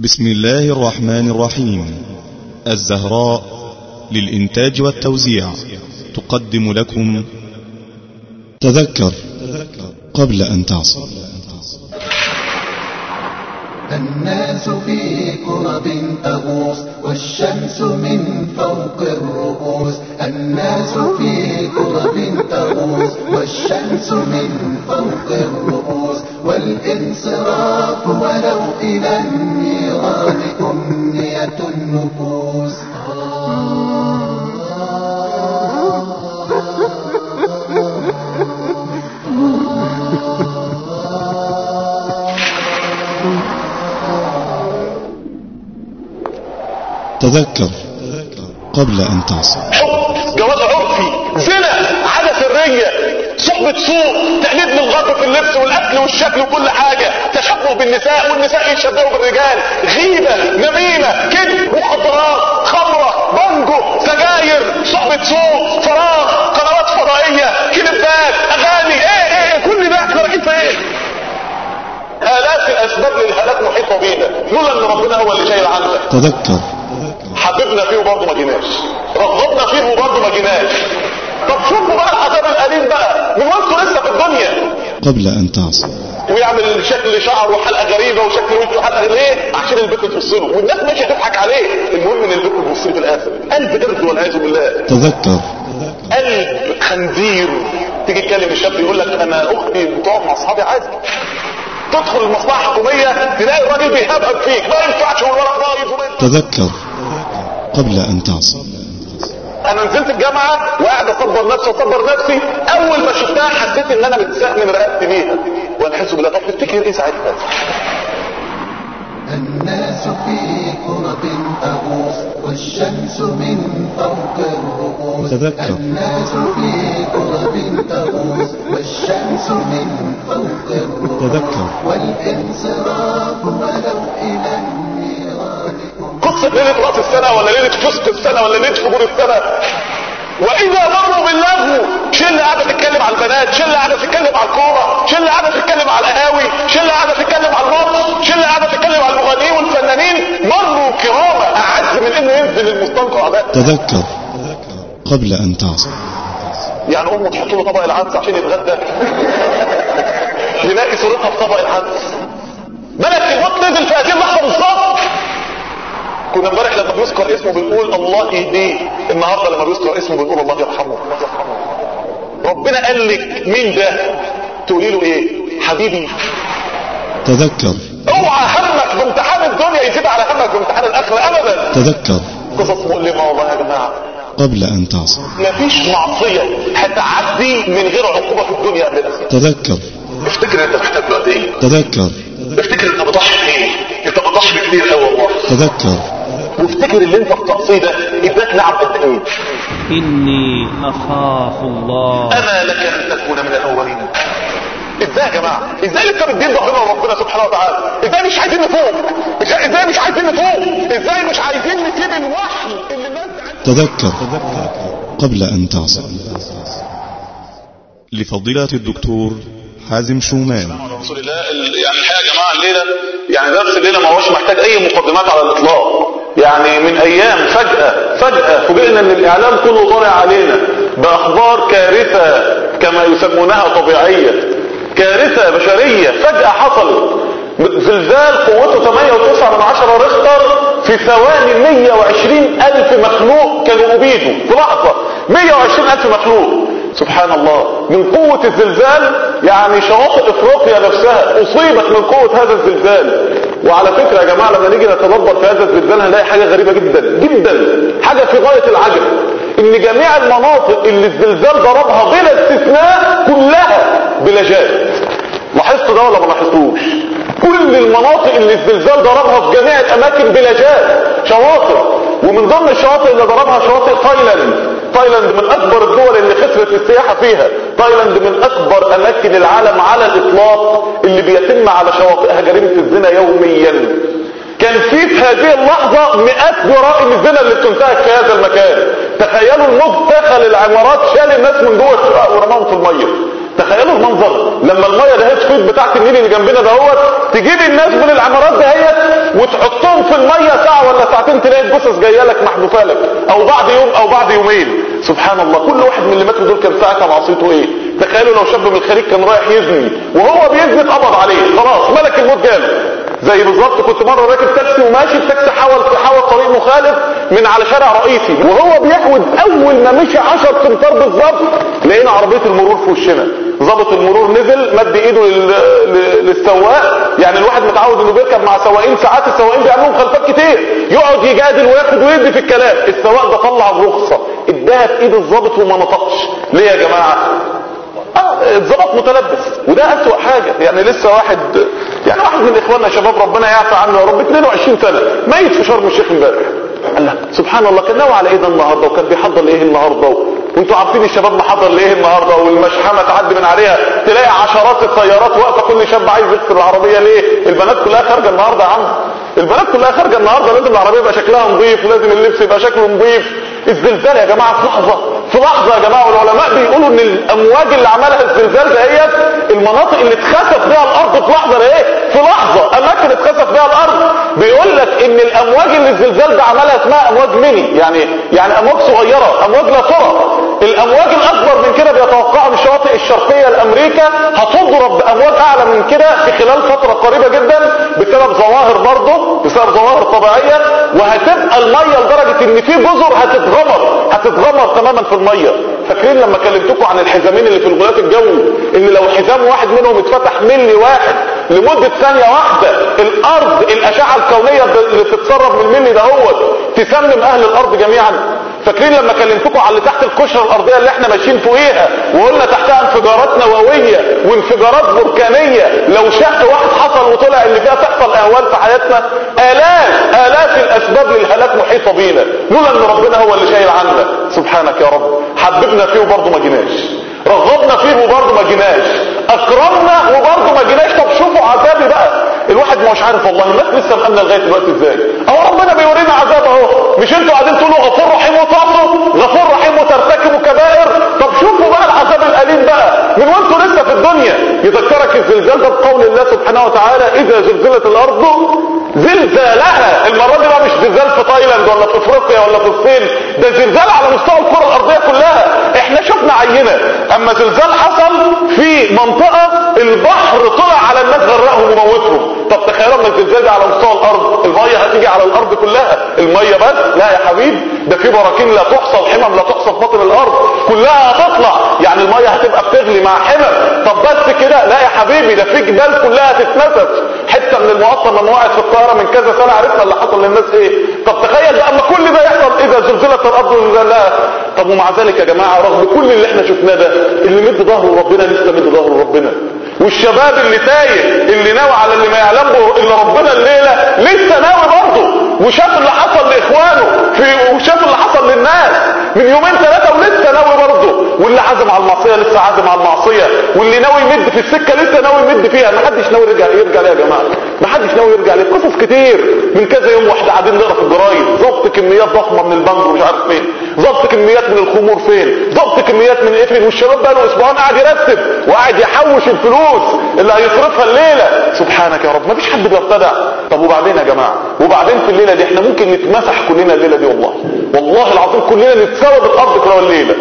بسم الله الرحمن الرحيم الزهراء للإنتاج والتوزيع تقدم لكم تذكر قبل أن تعصى الناس في كرب تغوص والشمس من فوق الرؤوس الناس في كرب تغوص والشمس من فوق الرؤوس والانصراف ولو إلى النيران أمنية النفوس تذكر قبل أن تعصى حب جواز عرفي زنا عادة سرية صحبة سوء تقليد للغرب في اللبس والاكل والشكل وكل حاجة تشبه بالنساء والنساء يشبهوا بالرجال غيبة نميمة كذب مخدرات خمرة بانجو سجاير صحبة سوء فراغ قنوات فضائية كليبات اغاني ايه ايه, إيه كل ده احنا رايحين في ايه آلاف الأسباب للهلاك محيطة بينا لولا إن ربنا هو اللي شايل عنك تذكر حببنا فيه وبرضه ما جيناش رغبنا فيه وبرضه ما جيناش طب شوفوا بقى العذاب الأليم بقى من وانتوا لسه في الدنيا قبل أن تعصى ويعمل شكل شعر وحلقه غريبه وشكل وشه حلقه ليه؟ عشان البنت تبص له والناس ماشيه تضحك عليه المهم ان البنت تبص له في الاخر قلب قرد والعياذ بالله تذكر قلب خنزير تيجي تكلم الشاب يقول لك انا اختي بتقعد مع اصحابي عادي تدخل المصلحه الحكوميه تلاقي الراجل بيهبهب فيك ما ينفعش والورق بايظ وما تذكر قبل أن تعصى انا نزلت الجامعه وقاعد اصبر نفسي واصبر نفسي اول ما شفتها حسيت ان انا متساق من رقبتي بيها والحس بالله طب تفتكر ايه ساعتها؟ الناس في كرب تغوص والشمس من فوق الرؤوس تذكر. الناس في كرب تغوص والشمس من فوق الرؤوس تذكر. والانصراف ولو إلى النيران قصه ليله راس السنه ولا ليله فسق السنه ولا ليله فجور السنه واذا مروا باللغو شله قاعده تتكلم على البنات شله قاعده تتكلم على الكوره شله قاعده تتكلم على القهاوي شله قاعده تتكلم على الماتش شله قاعده تتكلم على المغنيين والفنانين مروا كرامه اعز من انه ينزل المستنقع ده تذكر قبل أن تعصى يعني امه تحط له طبق العدس عشان يتغدى يلاقي صورتها في طبق العدس ملك الموت نزل في هذه اللحظه بالظبط كنا امبارح لما بيذكر اسمه بنقول الله يهديه النهارده لما بيذكر اسمه بنقول الله يرحمه ربنا قال لك مين ده تقولي له ايه حبيبي تذكر اوعى همك بامتحان الدنيا يزيد على همك بامتحان الاخره ابدا تذكر قصص مؤلمه والله يا جماعه قبل أن تعصى مفيش معصيه هتعدي من غير عقوبه في الدنيا قبل الاخره تذكر افتكر انت محتاج له قد ايه تذكر افتكر انت بتضحي بايه انت بتضحي بكتير قوي والله تذكر وافتكر اللي انت بتقصيه ده اداك نعم قد ايه إني أخاف الله اما لك ان تكون من الاولين ازاي يا جماعه ازاي لسه بتدين ظهرنا وربنا سبحانه وتعالى ازاي مش عايزين نفوق ازاي ازاي مش عايزين نفوق ازاي مش عايزين نسيب الوحي اللي الناس تذكر قبل أن تعصى لفضيلة الدكتور حازم شومان رسول الله ال- يعني الحقيقه يا جماعه الليله يعني درس الليله ما هوش محتاج اي مقدمات على الاطلاق يعني من ايام فجاه فجاه فوجئنا ان الاعلام كله طالع علينا باخبار كارثه كما يسمونها طبيعيه كارثه بشريه فجاه حصلت زلزال قوته 8.9 من عشرة ريختر في ثواني 120 ألف مخلوق كانوا أبيدوا في لحظة 120 ألف مخلوق سبحان الله من قوة الزلزال يعني شواطئ افريقيا نفسها اصيبت من قوة هذا الزلزال وعلى فكرة يا جماعة لما نيجي نتدبر في هذا الزلزال هنلاقي حاجة غريبة جدا جدا حاجة في غاية العجب ان جميع المناطق اللي الزلزال ضربها بلا استثناء كلها بلاجات لاحظتوا ده ولا ما لاحظتوش كل المناطق اللي الزلزال ضربها في جميع الاماكن بلاجات شواطئ ومن ضمن الشواطئ اللي ضربها شواطئ تايلاند تايلاند من اكبر الدول اللي خسرت السياحة فيها تايلاند من اكبر اماكن العالم على الاطلاق اللي بيتم على شواطئها جريمة الزنا يوميا كان في في هذه اللحظة مئات جرائم الزنا اللي بتنتهك في هذا المكان تخيلوا الموج دخل العمارات شال الناس من جوه الشقق ورماهم في المية تخيلوا المنظر لما المية دهت التشفيط بتاعت النيل اللي جنبنا دهوت تجيب الناس من العمارات دهيت وتحطهم في الميه ساعه ولا ساعتين تلاقي الجثث جايه لك محذوفه لك او بعد يوم او بعد يومين سبحان الله كل واحد من اللي ماتوا دول كان ساعتها معصيته ايه تخيلوا لو شاب من الخليج كان رايح يزني وهو بيزني اتقبض عليه خلاص ملك الموت جاله زي بالظبط كنت مره راكب تاكسي وماشي التاكسي حاول حاول طريق مخالف من على شارع رئيسي وهو بيحود اول ما مشي 10 امتار بالظبط لقينا عربيه المرور في وشنا ظابط المرور نزل مد ايده لل... ل- للسواق يعني الواحد متعود انه بيركب مع سواقين ساعات السواقين بيعملوا مخالفات كتير يقعد يجادل وياخد ويدي في الكلام السواق ده طلع الرخصه اداها في ايد الظابط وما نطقش ليه يا جماعه اه الظبط متلبس وده اسوأ حاجة يعني لسه واحد يعني واحد من اخواننا شباب ربنا يعفى عنه يا رب 22 سنة ميت في شرم الشيخ امبارح قال لك سبحان الله كان ناوي على ايه ده النهارده وكان بيحضر لايه النهارده و... وانتوا عارفين الشباب محضر لايه النهارده والمشحمه تعدي من عليها تلاقي عشرات السيارات واقفه كل شاب عايز يغسل العربيه ليه البنات كلها خارجه النهارده يا عم البنات كلها خارجه النهارده لازم العربيه يبقى شكلها نظيف ولازم اللبس يبقى شكله نظيف الزلزال يا جماعه في لحظه في لحظه يا جماعه والعلماء بيقولوا ان الامواج اللي عملها الزلزال دهيت المناطق اللي اتخسف بها الارض في لحظه ده ايه في لحظه اماكن اتخسف بها الارض بيقول لك ان الامواج اللي الزلزال ده عملها اسمها امواج ميني يعني يعني امواج صغيره امواج لا ترى الامواج الاكبر من كده بيتوقعوا من الشواطئ الشرقيه لامريكا هتضرب بامواج اعلى من كده في خلال فتره قريبه جدا بسبب ظواهر برضه بسبب ظواهر طبيعيه وهتبقى الميه لدرجه ان في جزر هتتغمر هتتغمر تماما في الميه فاكرين لما كلمتكم عن الحزامين اللي في الغلاف الجوي اللي لو حزام واحد منهم اتفتح ملي واحد لمده ثانيه واحده الارض الاشعه الكونيه اللي بتتسرب من الملي دهوت تسمم اهل الارض جميعا فاكرين لما كلمتكم على اللي تحت القشره الارضيه اللي احنا ماشيين فوقيها وقلنا تحتها انفجارات نوويه وانفجارات بركانيه لو شق واحد حصل وطلع اللي فيها تحصل اهوال في حياتنا الاف الاف الاسباب للهلاك محيطه بينا لولا ان ربنا هو اللي شايل عنا سبحانك يا رب حببنا فيه وبرضه ما جيناش رغبنا فيه وبرضه ما جيناش اكرمنا وبرضه ما جيناش طب شوفوا عذابي بقى الواحد مش عارف والله الناس لسه مأمنة لغايه دلوقتي ازاي اهو ربنا بيورينا عذاب اهو مش انتوا قاعدين تقولوا غفور رحيم وتعصوا غفور رحيم وترتكبوا كبائر طب شوفوا بقى العذاب الاليم بقى من وانتوا لسه في الدنيا يذكرك الزلزال ده بقول الله سبحانه وتعالى اذا زلزلت الارض زلزالها المره دي بقى مش زلزال في تايلاند ولا في افريقيا ولا في الصين ده زلزال على مستوى الكره الارضيه كلها احنا شفنا عينه اما زلزال حصل في منطقه البحر طلع على الناس غرقهم وموتهم طب تخيلوا لما الزلزال ده على مستوى الارض الميه هتيجي على الارض كلها الميه بس لا يا حبيبي ده في براكين لا تحصى وحمم لا تحصى في بطن الارض كلها هتطلع يعني الميه هتبقى بتغلي مع حمم طب بس كده لا يا حبيبي ده في جبال كلها هتتنسف حته من المقطم لما وقعت في القاهره من كذا سنه عرفنا اللي حصل للناس ايه طب تخيل اما كل ده يحصل اذا زلزلت الارض زلزالها طب ومع ذلك يا جماعه رغم كل اللي احنا شفناه ده اللي مد ظهره ربنا لسه مد ظهره ربنا والشباب اللي تايه اللي ناوي على اللي ما يعلمه الا ربنا الليله لسه ناوي برضه وشاف اللي حصل لاخوانه في وشاف اللي حصل للناس من يومين ثلاثه ولسه ناوي برضه واللي عزم على المعصيه لسه عازم على المعصيه واللي ناوي يمد في السكه لسه ناوي يمد فيها ما حدش ناوي يرجع يرجع ليه يا جماعه ما حدش ناوي يرجع ليه قصص كتير من كذا يوم واحنا قاعدين نقرا في الجرايد ضبط كميات ضخمه من البنك ومش عارف فين ضبط كميات من الخمور فين ضبط كميات من ايه فين والشباب بقى له اسبوعين قاعد يرتب وقاعد يحوش الفلوس اللي هيصرفها الليله سبحانك يا رب ما فيش حد بيرتدع طب وبعدين يا جماعه وبعدين في الليله دي احنا ممكن نتمسح كلنا الليله دي والله والله العظيم كلنا نتساوى بالارض كده الليله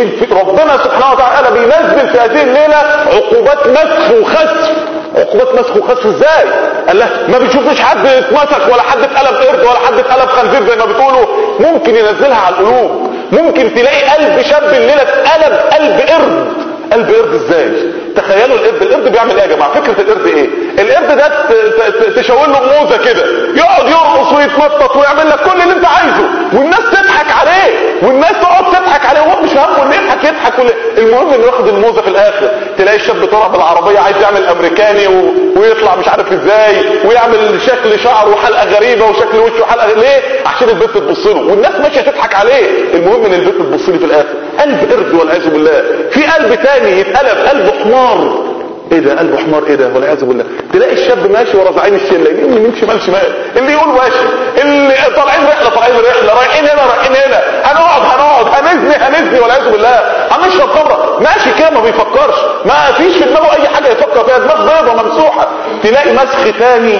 ربنا سبحانه وتعالى بينزل في هذه الليله عقوبات مسخ وخسف عقوبات مسخ وخسف ازاي قال له ما بيشوفش حد اتمسك ولا حد اتقلب قرد ولا حد اتقلب خنزير زي ما بتقولوا ممكن ينزلها على القلوب ممكن تلاقي قلب شاب الليله اتقلب قلب قرد قلب قرد ازاي تخيلوا القرد القرد بيعمل ايه يا جماعه فكره القرد ايه القرد ده تشاور له موزه كده يقعد يرقص ويتنطط ويعمل لك كل اللي انت عايزه والناس تضحك عليه والناس تقعد تضحك عليه وهو مش همه انه يضحك يضحك ولا المهم انه ياخد الموزه في الاخر تلاقي الشاب طالع بالعربيه عايز يعمل امريكاني و... ويطلع مش عارف ازاي ويعمل شكل شعر وحلقه غريبه وشكل وشه حلقه ليه عشان البنت تبص له والناس ماشيه تضحك عليه المهم ان البنت تبص لي في الاخر قلب قرد والعياذ بالله في قلب تاني يتقلب قلب حمار ايه ده قلب حمار ايه ده والعياذ بالله تلاقي الشاب ماشي ورا زعيم الشله اللي يمين شمال شمال اللي يقول ماشي اللي طالعين رحله طالعين رحله رايحين هنا رايحين هنا هنقعد هنقعد هنزني هنزني والعياذ بالله هنشرب خمره ماشي كده ما بيفكرش ما فيش في دماغه اي حاجه يفكر فيها دماغ بيضة ممسوحة تلاقي مسخ تاني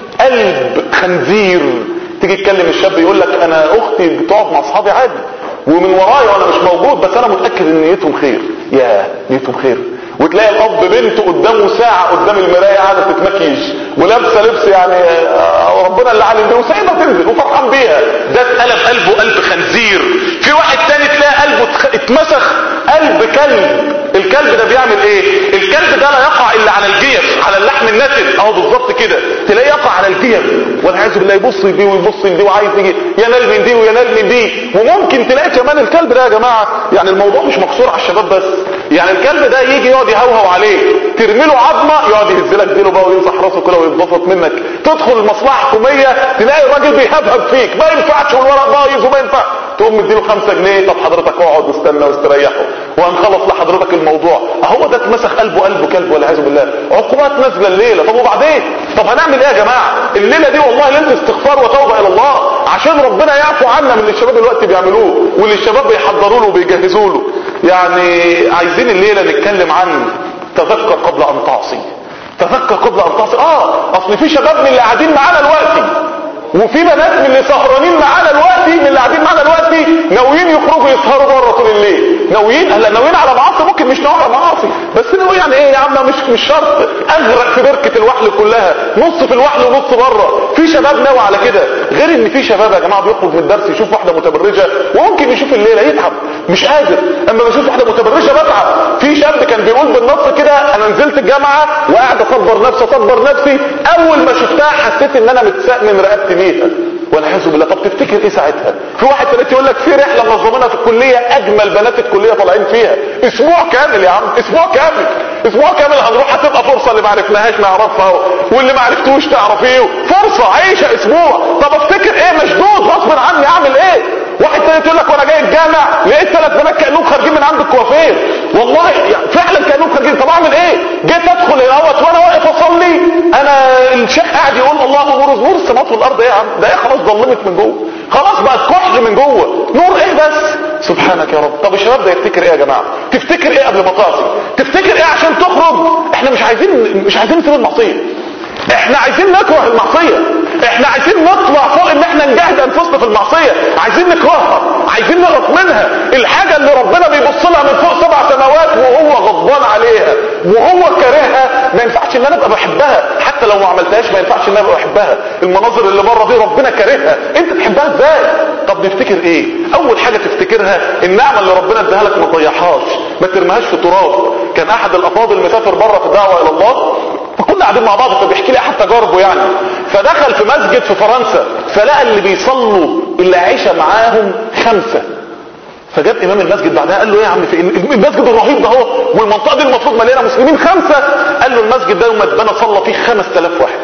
قلب خنزير تيجي تكلم الشاب يقول لك انا اختي بتقعد مع اصحابي عادي ومن ورايا وانا مش موجود بس انا متاكد ان نيتهم خير يا نيتهم خير وتلاقي الاب بنته قدامه ساعه قدام المرايه قاعده تتمكيج ولابسه لبس يعني آه، ربنا اللي عالم بيه وسايبها تنزل وفرحان بيها ده اتقلب قلبه قلب خنزير في واحد تاني تلاقي قلبه اتخ- اتمسخ قلب كلب الكلب ده بيعمل ايه الكلب ده لا يقع الا على الجيف على اللحم النتن اهو بالظبط كده تلاقيه يقع على الجيف والعياذ بالله يبص دي ويبص دي وعايز يجي ينال من دي وينال من دي وممكن تلاقي كمان الكلب ده يا جماعه يعني الموضوع مش مقصور على الشباب بس يعني الكلب ده يجي يقعد يهوهو عليه ترمي له عظمه يقعد يهز لك ديله بقى ويمسح راسه كده ويتبسط منك تدخل المصلحه الحكوميه تلاقي الراجل بيهبهب فيك ما ينفعش والورق بايظ وما ينفع تقوم مديله خمسة جنيه طب حضرتك اقعد واستنى واستريحه وهنخلص لحضرتك الموضوع اهو ده اتمسخ قلبه قلبه كلب والعياذ بالله عقوبات نازله الليله طب وبعدين طب هنعمل ايه يا جماعه الليله دي والله ليله استغفار وتوبه الى الله عشان ربنا يعفو عنا من اللي الشباب دلوقتي بيعملوه واللي الشباب بيحضروا له وبيجهزوا له يعني عايزين الليله نتكلم عن تذكر قبل ان تعصي تذكر قبل ان تعصي اه اصل في شباب من اللي قاعدين معانا دلوقتي وفي بنات من اللي سهرانين معانا دلوقتي من اللي قاعدين معانا دلوقتي ناويين يخرجوا يسهروا بره طول الليل ناويين هلا ناويين على معاصي ممكن مش ناويين على معاصي بس ناوي يعني ايه يا عم مش مش شرط اغرق في بركه الوحل كلها نص في الوحل ونص بره في شباب ناوي على كده غير ان في شباب يا جماعه بيخرج من الدرس يشوف واحده متبرجه وممكن يشوف الليله يتعب مش قادر اما بشوف واحده متبرجه بتعب في شاب كان بيقول بالنص كده انا نزلت الجامعه وقاعد اصبر نفسي اصبر نفسي اول ما شفتها حسيت ان انا متساق من رقبتي بيها والعياذ بالله طب تفتكر ايه ساعتها في واحد ثلاثة يقول لك في رحله منظمينها في الكليه اجمل بنات الكليه طالعين فيها اسبوع كامل يا عم اسبوع كامل اسبوع كامل هنروح هتبقى فرصه اللي ما عرفناهاش نعرفها واللي ما عرفتوش تعرفيه فرصه عيشه اسبوع طب افتكر ايه مشدود غصب عني اعمل ايه واحد تاني يقول لك وانا جاي الجامع لقيت ثلاث بنات كانهم خارجين من عند الكوافير والله يعني فعلا كانهم خارجين طب اعمل ايه جيت ادخل الاوت وانا واقف اصلي انا الشيخ قاعد يقول الله نور نور السماوات والارض ايه يا عم ده ايه خلاص ظلمت من جوه خلاص بقت كحل من جوه نور ايه بس سبحانك يا رب طب الشباب ده يفتكر ايه يا جماعه تفتكر ايه قبل ما تعصي تفتكر ايه عشان تخرج احنا مش عايزين مش عايزين نسيب المعصيه احنا عايزين نكره المعصية احنا عايزين نطلع فوق ان احنا نجاهد انفسنا في المعصية عايزين نكرهها عايزين نقرف منها الحاجة اللي ربنا بيبص لها من فوق سبع سماوات وهو غضبان عليها وهو كارهها ما ينفعش ان انا ابقى بحبها حتى لو ما عملتهاش ما ينفعش ان انا ابقى بحبها المناظر اللي بره دي ربنا كارهها انت تحبها ازاي طب نفتكر ايه اول حاجة تفتكرها النعمة اللي ربنا اداها لك ما تضيعهاش ما ترميهاش في تراب كان احد الافاضل مسافر بره في الدعوة الى الله فكنا قاعدين مع بعض فبيحكي لي احد تجاربه يعني فدخل في مسجد في فرنسا فلقى اللي بيصلوا اللي عايشه معاهم خمسه فجاب امام المسجد بعدها قال له ايه يا عم في إيه؟ المسجد الرهيب ده اهو والمنطقه دي المفروض مليانه مسلمين خمسه قال له المسجد ده يوم ما اتبنى صلى فيه 5000 واحد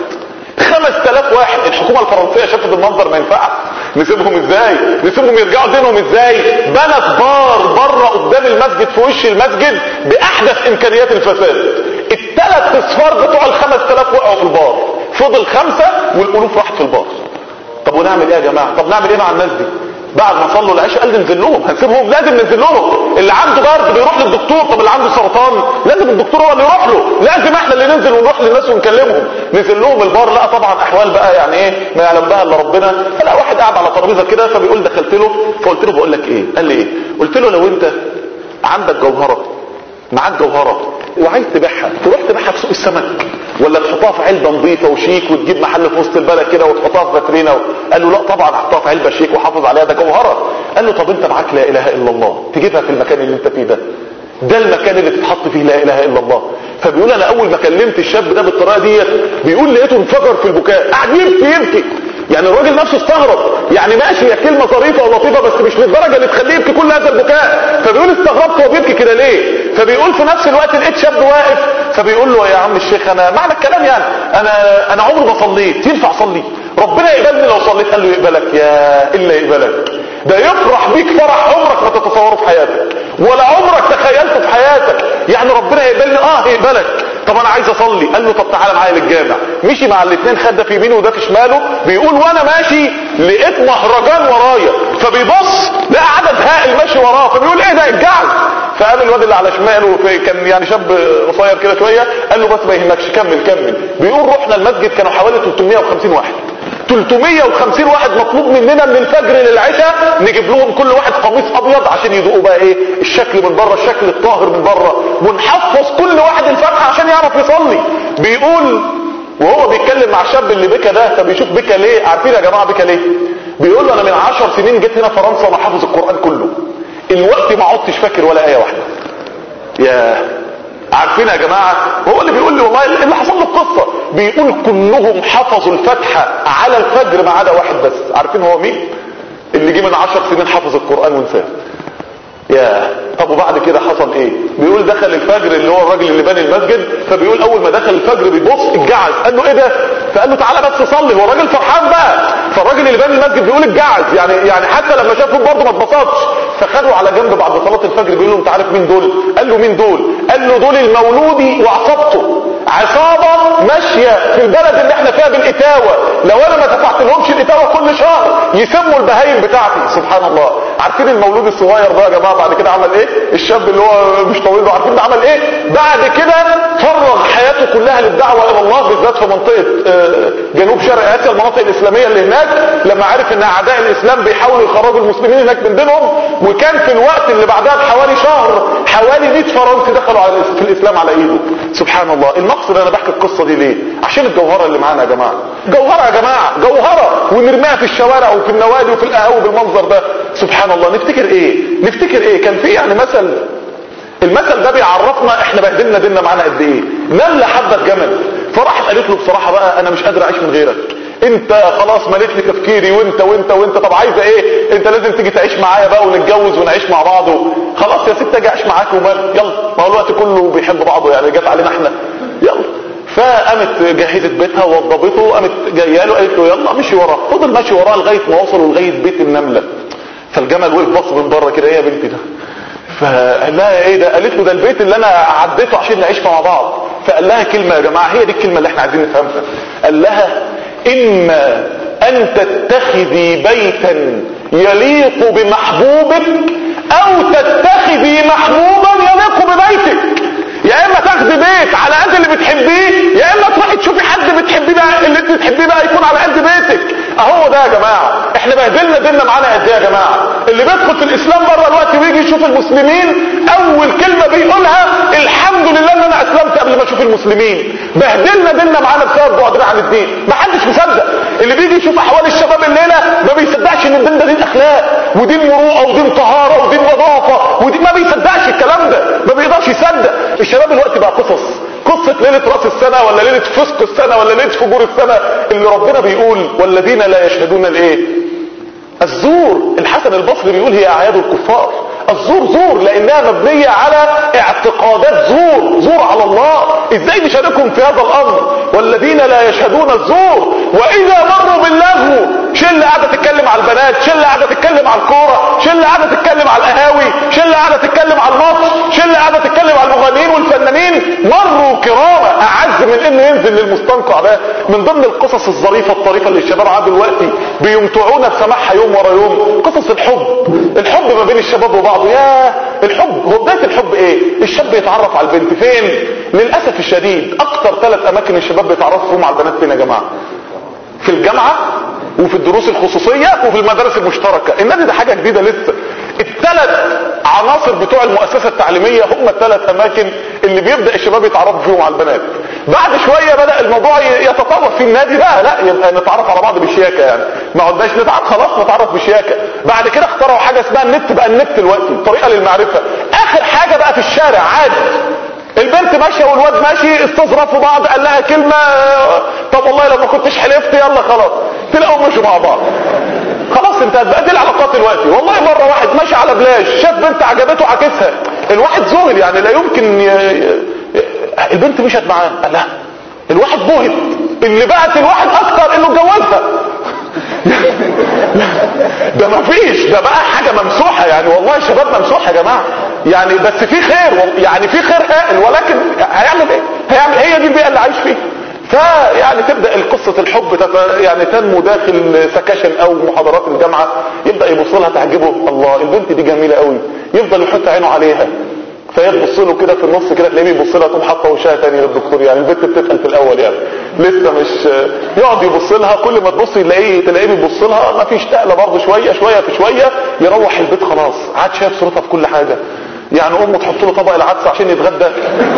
5000 واحد الحكومه الفرنسيه شافت المنظر ما ينفعش نسيبهم ازاي نسيبهم يرجعوا دينهم ازاي بنت بار بره قدام المسجد في وش المسجد باحدث امكانيات الفساد الثلاث اصفار بتوع ال 5000 وقعوا في البار فضل خمسه والالوف راحت في البار طب ونعمل ايه يا جماعه طب نعمل ايه مع الناس دي بعد ما صلوا العشاء قال ننزل لهم هنسيبهم لازم ننزل لهم اللي عنده برد بيروح للدكتور طب اللي عنده سرطان لازم الدكتور هو اللي يروح له لازم احنا اللي ننزل ونروح للناس ونكلمهم نزل لهم البار لقى طبعا احوال بقى يعني ايه ما يعلم بها الا ربنا فلقى واحد قاعد على ترابيزه كده فبيقول دخلت له فقلت له بقول لك ايه قال لي ايه قلت له لو انت عندك جوهره معاك جوهره وعايز تبيعها تروح تبيعها في سوق السمك ولا تحطها في علبه نظيفه وشيك وتجيب محل في وسط البلد كده وتحطها في فاترينا و... قال له لا طبعا احطها في علبه شيك وحافظ عليها ده جوهره قال له طب انت معاك لا اله الا الله تجيبها في المكان اللي انت فيه ده ده المكان اللي تتحط فيه لا اله الا الله فبيقول انا اول ما كلمت الشاب ده بالطريقه ديت بيقول لقيته انفجر في البكاء قاعد يبكي يبكي يعني الراجل نفسه استغرب يعني ماشي هي كلمه ظريفه ولطيفه بس مش للدرجه اللي تخليه يبكي كل هذا البكاء فبيقول استغربت هو بيبكي كده ليه فبيقول في نفس الوقت لقيت شاب واقف فبيقول له يا عم الشيخ انا معنى الكلام يعني انا انا عمري ما صليت ينفع اصلي ربنا يقبلني لو صليت قال له يقبلك يا الا يقبلك ده يفرح بيك فرح عمرك ما تتصوره في حياتك ولا عمرك تخيلته في حياتك يعني ربنا يقبلني اه يقبلك طب انا عايز اصلي قال له طب تعالى معايا للجامع مشي مع الاثنين خد ده في يمينه وده في شماله بيقول وانا ماشي لقيت مهرجان ورايا فبيبص لقى عدد هائل ماشي وراه فبيقول ايه ده الجعل فقابل الواد اللي على شماله في كان يعني شاب قصير كده شويه قال له بس ما يهمكش كمل كمل بيقول رحنا المسجد كانوا حوالي 350 واحد 350 واحد مطلوب مننا من الفجر للعشاء نجيب لهم كل واحد قميص ابيض عشان يذوقوا بقى ايه الشكل من بره الشكل الطاهر من بره ونحفظ كل واحد الفاتحه عشان يعرف يصلي بيقول وهو بيتكلم مع الشاب اللي بكى ده فبيشوف بكى ليه عارفين يا جماعه بكى ليه بيقول له انا من عشر سنين جيت هنا فرنسا انا حافظ القران كله الوقت ما عدتش فاكر ولا ايه واحده يا عارفين يا جماعه هو اللي بيقول لي والله اللي حصل له القصه بيقول كلهم حفظوا الفاتحه على الفجر ما عدا واحد بس عارفين هو مين اللي جه من عشر سنين حفظ القران ونساه يا طب وبعد كده حصل ايه بيقول دخل الفجر اللي هو الراجل اللي باني المسجد فبيقول اول ما دخل الفجر بيبص اتجعز قال له ايه ده فقال له تعالى بس صلي هو الراجل فرحان بقى فالراجل اللي باني المسجد بيقول اتجعز يعني يعني حتى لما شافه برضه ما اتبسطش فخدوا على جنب بعد صلاه الفجر بيقول له انت عارف مين دول قال له مين دول قال له دول المولودي وعصابته عصابة ماشية في البلد اللي احنا فيها بالإتاوة لو انا ما دفعت لهمش الإتاوة كل شهر يسموا البهايم بتاعتي سبحان الله عارفين المولود الصغير ده يا جماعة بعد كده عمل ايه الشاب اللي هو مش طويل ده عارفين ده عمل ايه بعد كده فرغ حياته كلها للدعوة الى الله بالذات في منطقة آه، جنوب شرق اسيا المناطق الاسلامية اللي هناك لما عرف ان اعداء الاسلام بيحاولوا يخرجوا المسلمين هناك من دينهم وكان في الوقت اللي بعدها بحوالي شهر حوالي 100 فرنسي دخلوا على في الاسلام على ايده سبحان الله المقصد انا بحكي القصة دي ليه عشان الجوهرة اللي معانا يا جماعة جوهرة يا جماعة جوهرة ونرميها في الشوارع وفي النوادي وفي القهاوي بالمنظر ده سبحان الله نفتكر ايه نفتكر ايه كان في يعني مثل المثل ده بيعرفنا احنا بهدلنا ديننا معانا قد ايه نملة حبة جمل فراحت قالت له بصراحة بقى انا مش قادر اعيش من غيرك انت خلاص مليت لي تفكيري وانت وانت وانت طب عايزه ايه انت لازم تيجي تعيش معايا بقى ونتجوز ونعيش مع بعض و... خلاص يا ست اجي اعيش معاك ومال يلا ما هو الوقت كله بيحب بعضه يعني جت علينا احنا يلا فقامت جهزت بيتها ووضبته قامت جايه له قالت له يلا مشي وراه فضل ماشي وراه لغايه ما وصلوا لغايه بيت النمله فالجمل وقف بص من بره كده ايه يا بنتي ده فقال لها ايه ده قالت له ده البيت اللي انا عديته عشان نعيش مع بعض فقال لها كلمه يا جماعه هي دي الكلمه اللي احنا عايزين نفهمها قال لها اما ان تتخذي بيتا يليق بمحبوبك او تتخذي محبوبا يليق ببيتك يا اما تاخدي بيت على قد اللي بتحبيه يا اما تروحي تشوفي حد بتحبيه بقى اللي انت بتحبيه بقى يكون على قد بيتك اهو ده يا جماعه احنا بهدلنا ديننا معانا قد ايه يا جماعه اللي بيدخل في الاسلام بره الوقت ويجي يشوف المسلمين اول كلمه بيقولها الحمد لله ان انا اسلمت قبل ما اشوف المسلمين بهدلنا ديننا معانا بسبب بعدنا عن الدين ما حدش مصدق اللي بيجي يشوف احوال الشباب الليله ما بيصدقش ان الدين ده دين اخلاق ودين مروءه ودين طهاره ودين نظافه ودين ما بيصدقش الكلام ده ما بيقدرش يصدق الشباب الوقت بقى قصص قصة ليلة راس السنة ولا ليلة فسق السنة ولا ليلة فجور السنة اللي ربنا بيقول والذين لا يشهدون الايه الزور الحسن البصري بيقول هي اعياد الكفار الزور زور لانها مبنية على اعتقادات زور زور على الله ازاي نشاركهم في هذا الامر والذين لا يشهدون الزور واذا مروا باللغو شله قاعده تتكلم على البنات شله قاعده تتكلم على الكوره شله قاعده تتكلم على القهاوي شله قاعده تتكلم على الماتش شله قاعده تتكلم على المغنيين والفنانين مروا كرامه اعز من انه ينزل للمستنقع ده من ضمن القصص الظريفه الطريفه اللي الشباب عاد دلوقتي بيمتعونا بسماعها يوم ورا يوم قصص الحب الحب ما بين الشباب وبعضه يا الحب هو بدايه الحب ايه الشاب يتعرف على البنت فين للاسف الشديد اكتر ثلاث اماكن الشباب بيتعرفوا فيهم على البنات فين يا جماعه في الجامعة وفي الدروس الخصوصية وفي المدارس المشتركة النادي ده حاجة جديدة لسه الثلاث عناصر بتوع المؤسسة التعليمية هم الثلاث اماكن اللي بيبدأ الشباب يتعرفوا فيهم على البنات بعد شوية بدأ الموضوع ي- يتطور في النادي بقى لا يبقى نتعرف على بعض بشياكة يعني ما عدناش نتعرف خلاص نتعرف بشياكة بعد كده اخترعوا حاجة اسمها النت بقى النت دلوقتي طريقة للمعرفة اخر حاجة بقى في الشارع عادي البنت ماشيه والواد ماشي استظرفوا بعض قال لها كلمه آه، طب والله لو ما كنتش حلفت يلا خلاص تلاقوا مشوا مع بعض خلاص انتهت بقى دي العلاقات دلوقتي والله مره واحد ماشي على بلاش شاف بنت عجبته عكسها الواحد ذهل يعني لا يمكن ي... ي- البنت مشت معاه قال لا الواحد بهت اللي بقت الواحد اكتر انه اتجوزها ده ما فيش ده بقى حاجة ممسوحة يعني والله شباب ممسوحة يا جماعة يعني بس في خير وال- يعني في خير هائل ولكن هيعمل ايه هيعمل هي دي البيئة اللي عايش فيها فيعني تبدأ القصة الحب تت... يعني تنمو داخل سكاشن او محاضرات الجامعة يبدأ يبص لها تعجبه الله البنت دي جميلة قوي يفضل يحط عينه عليها فهي تبص له كده في النص كده تلاقيه بيبص لها تقوم حاطه وشها تاني للدكتور يعني البنت بتتقل في الاول يعني لسه مش يقعد يبص لها كل ما تبص يلاقيه تلاقيه بيبص لها ما فيش تقله برضه شويه شويه في شويه يروح البيت خلاص عاد شايف صورتها في كل حاجه يعني امه تحط له طبق العدس عشان يتغدى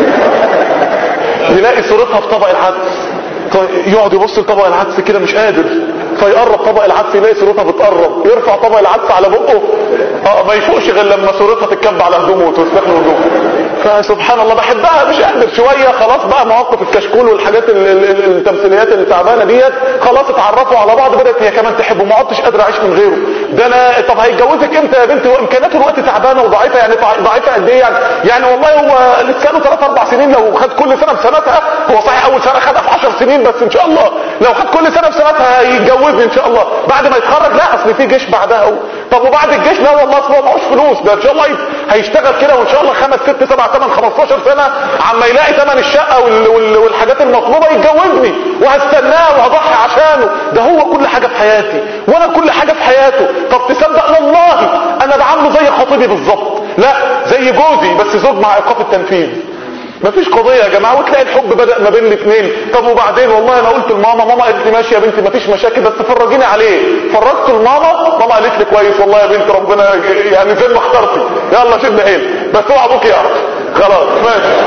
يلاقي صورتها في طبق العدس طيب يقعد يبص لطبق العدس كده مش قادر فيقرب طبق العدس يلاقي صورتها بتقرب يرفع طبق العدس على بقه اه ما يفوقش غير لما صورتها تتكب على هدومه وتوسخ له هدومه فسبحان الله بحبها مش قادر شويه خلاص بقى مواقف الكشكول والحاجات ال- ال- ال- التمثيليات اللي تعبانه ديت خلاص اتعرفوا على بعض بدات هي كمان تحبه ما عدتش قادر اعيش من غيره ده انا طب هيتجوزك امتى يا بنتي وامكانياته الوقت تعبانه وضعيفه يعني ضع- ضعيفه قد ايه يعني يعني والله هو لسه له 3 4 سنين لو خد كل سنه بسنتها هو صحيح اول سنه خدها في 10 سنين بس ان شاء الله لو خد كل سنه بسنتها هيتجوزني ان شاء الله بعد ما يتخرج لا اصل في جيش بعدها هو. طب وبعد الجيش لا والله اصل هو معهوش فلوس ده ان شاء الله هيشتغل كده وان شاء الله خمس ست سبع ثمان 15 سنه عما يلاقي ثمن الشقه وال... وال... والحاجات المطلوبه يتجوزني وهستناه وهضحي عشانه ده هو كل حاجه في حياتي وانا كل حاجه في حياته طب تصدق والله انا بعامله زي خطيبي بالظبط لا زي جوزي بس زوج مع ايقاف التنفيذ مفيش قضيه يا جماعه وتلاقي الحب بدا ما بين الاثنين طب وبعدين والله انا قلت لماما ماما قالت لي ماشي يا بنتي مفيش مشاكل بس فرجيني عليه فرجت لماما ماما قالت لي كويس والله يا بنتي ربنا يعني زي ما اخترتي يلا شد حيل بس اوعى ابوك يعرف خلاص ماشي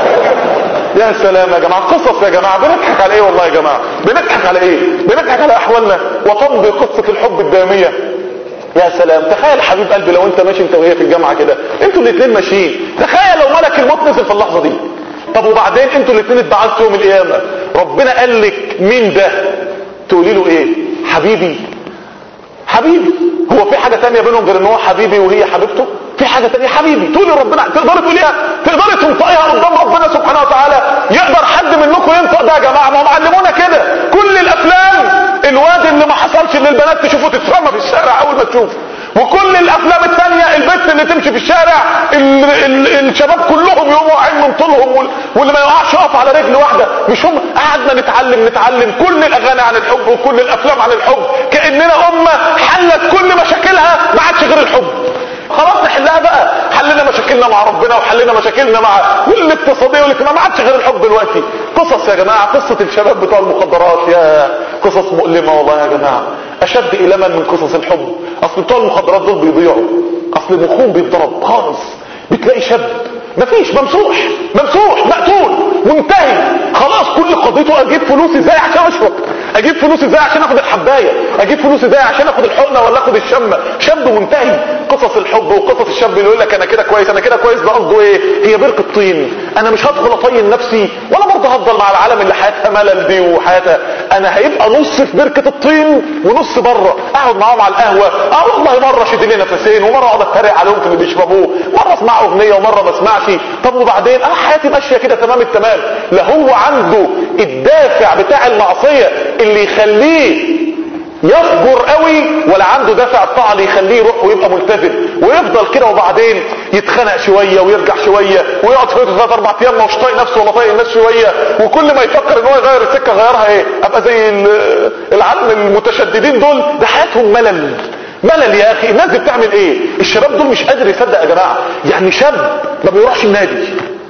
يا سلام يا جماعه قصص يا جماعه بنضحك على ايه والله يا جماعه بنضحك على ايه بنضحك على احوالنا وتمضي قصه الحب الداميه يا سلام تخيل حبيب قلبي لو انت ماشي انت وهي في الجامعه كده انتوا الاثنين ماشيين تخيل لو ملك الموت نزل في اللحظه دي طب وبعدين انتوا الاثنين اتبعتوا يوم القيامه ربنا قال لك مين ده تقولي له ايه حبيبي حبيبي هو في حاجه تانية بينهم غير ان هو حبيبي وهي حبيبته في حاجه تانية حبيبي تقولي ربنا تقدري تقوليها تقدري تنطقيها قدام ربنا سبحانه وتعالى يقدر حد منكم ينطق ده يا جماعه ما هم علمونا كده كل الافلام الواد اللي ما حصلش ان البنات تشوفه تترمى في الشارع اول ما تشوفه وكل الافلام الثانيه البنت اللي تمشي في الشارع ال ال الشباب كلهم يقوموا واقعين من طولهم وال- واللي ما يقعش يقف على رجل واحده مش هم قعدنا نتعلم نتعلم كل الاغاني عن الحب وكل الافلام عن الحب كاننا امه حلت كل مشاكلها ما عادش غير الحب خلاص نحلها بقى حلنا مشاكلنا مع ربنا وحلنا مشاكلنا مع والاقتصاديه والاجتماع ما عادش غير الحب دلوقتي قصص يا جماعه قصه الشباب بتوع المخدرات يا قصص مؤلمه والله يا جماعه اشد الما من قصص الحب اصل بتوع المخدرات دول بيضيعوا اصل مخهم بيتضرب خالص بتلاقي شاب مفيش ممسوح ممسوح مقتول منتهي خلاص كل قضيته اجيب فلوس ازاي عشان اشرب اجيب فلوس ازاي عشان اخد الحبايه اجيب فلوس ازاي عشان اخد الحقنه ولا اخد الشمه شاب منتهي قصص الحب وقصص الشاب اللي يقول لك انا كده كويس انا كده كويس ده قصده ايه هي بركه طين انا مش هدخل اطين نفسي ولا برضه هفضل مع العالم اللي حياتها ملل دي وحياتها انا هيبقى نص في بركه الطين ونص بره اقعد معاهم على القهوه اه والله مره شد لي نفسين ومره اقعد اتريق عليهم في اللي بيشربوه مره اسمع اغنيه ومره ما اسمعش طب وبعدين اه حياتي ماشيه كده تمام التمام لا هو عنده الدافع بتاع المعصيه اللي يخليه يصبر قوي ولا عنده دافع الطاعه اللي يخليه يروح ويبقى ملتزم ويفضل كده وبعدين يتخنق شويه ويرجع شويه ويقعد في ثلاث اربع ايام مش طايق نفسه ولا طايق الناس شويه وكل ما يفكر ان هو يغير السكه غيرها ايه ابقى زي ال- العالم المتشددين دول ده حياتهم ملل ملل يا اخي الناس دي بتعمل ايه الشباب دول مش قادر يصدق يا جماعه يعني شاب ما بيروحش النادي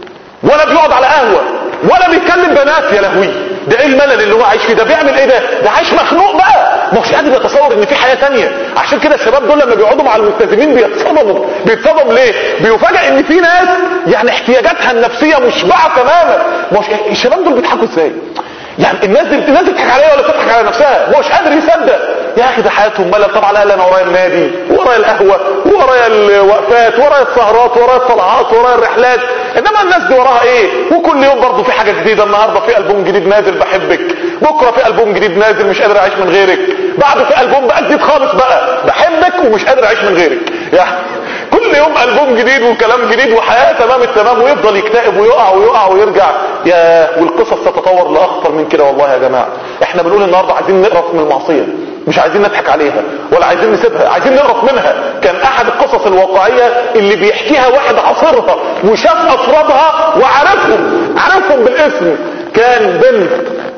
ولا بيقعد على قهوه ولا بيتكلم بنات يا لهوي ده ايه الملل اللي هو عايش فيه ده بيعمل ايه ده ده عايش مخنوق بقى ما هوش قادر يتصور ان في حياه تانية عشان كده الشباب دول لما بيقعدوا مع الملتزمين بيتصدموا بيتصدم ليه بيفاجئ ان في ناس يعني احتياجاتها النفسيه مشبعه تماما ما هوش الشباب دول بيضحكوا ازاي يعني الناس دي الناس دي تضحك عليها ولا تضحك على نفسها ما هوش قادر يصدق يا اخي ده حياتهم ملل طبعا لا انا ورايا النادي ورايا القهوه ورايا الوقفات ورايا السهرات ورايا الطلعات ورايا الرحلات انما الناس دي وراها ايه وكل يوم برضه في حاجه جديده النهارده في البوم جديد نازل بحبك بكره في البوم جديد نازل مش قادر اعيش من غيرك بعده في البوم بقى جديد خالص بقى بحبك ومش قادر اعيش من غيرك يعني كل يوم البوم جديد وكلام جديد وحياه تمام التمام ويفضل يكتئب ويقع ويقع ويرجع يا والقصص تتطور لاخطر من كده والله يا جماعه احنا بنقول النهارده عايزين نقرف من المعصيه مش عايزين نضحك عليها ولا عايزين نسيبها عايزين نقرف منها كان احد القصص الواقعيه اللي بيحكيها واحد عاصرها وشاف افرادها وعرفهم عرفهم بالاسم كان بنت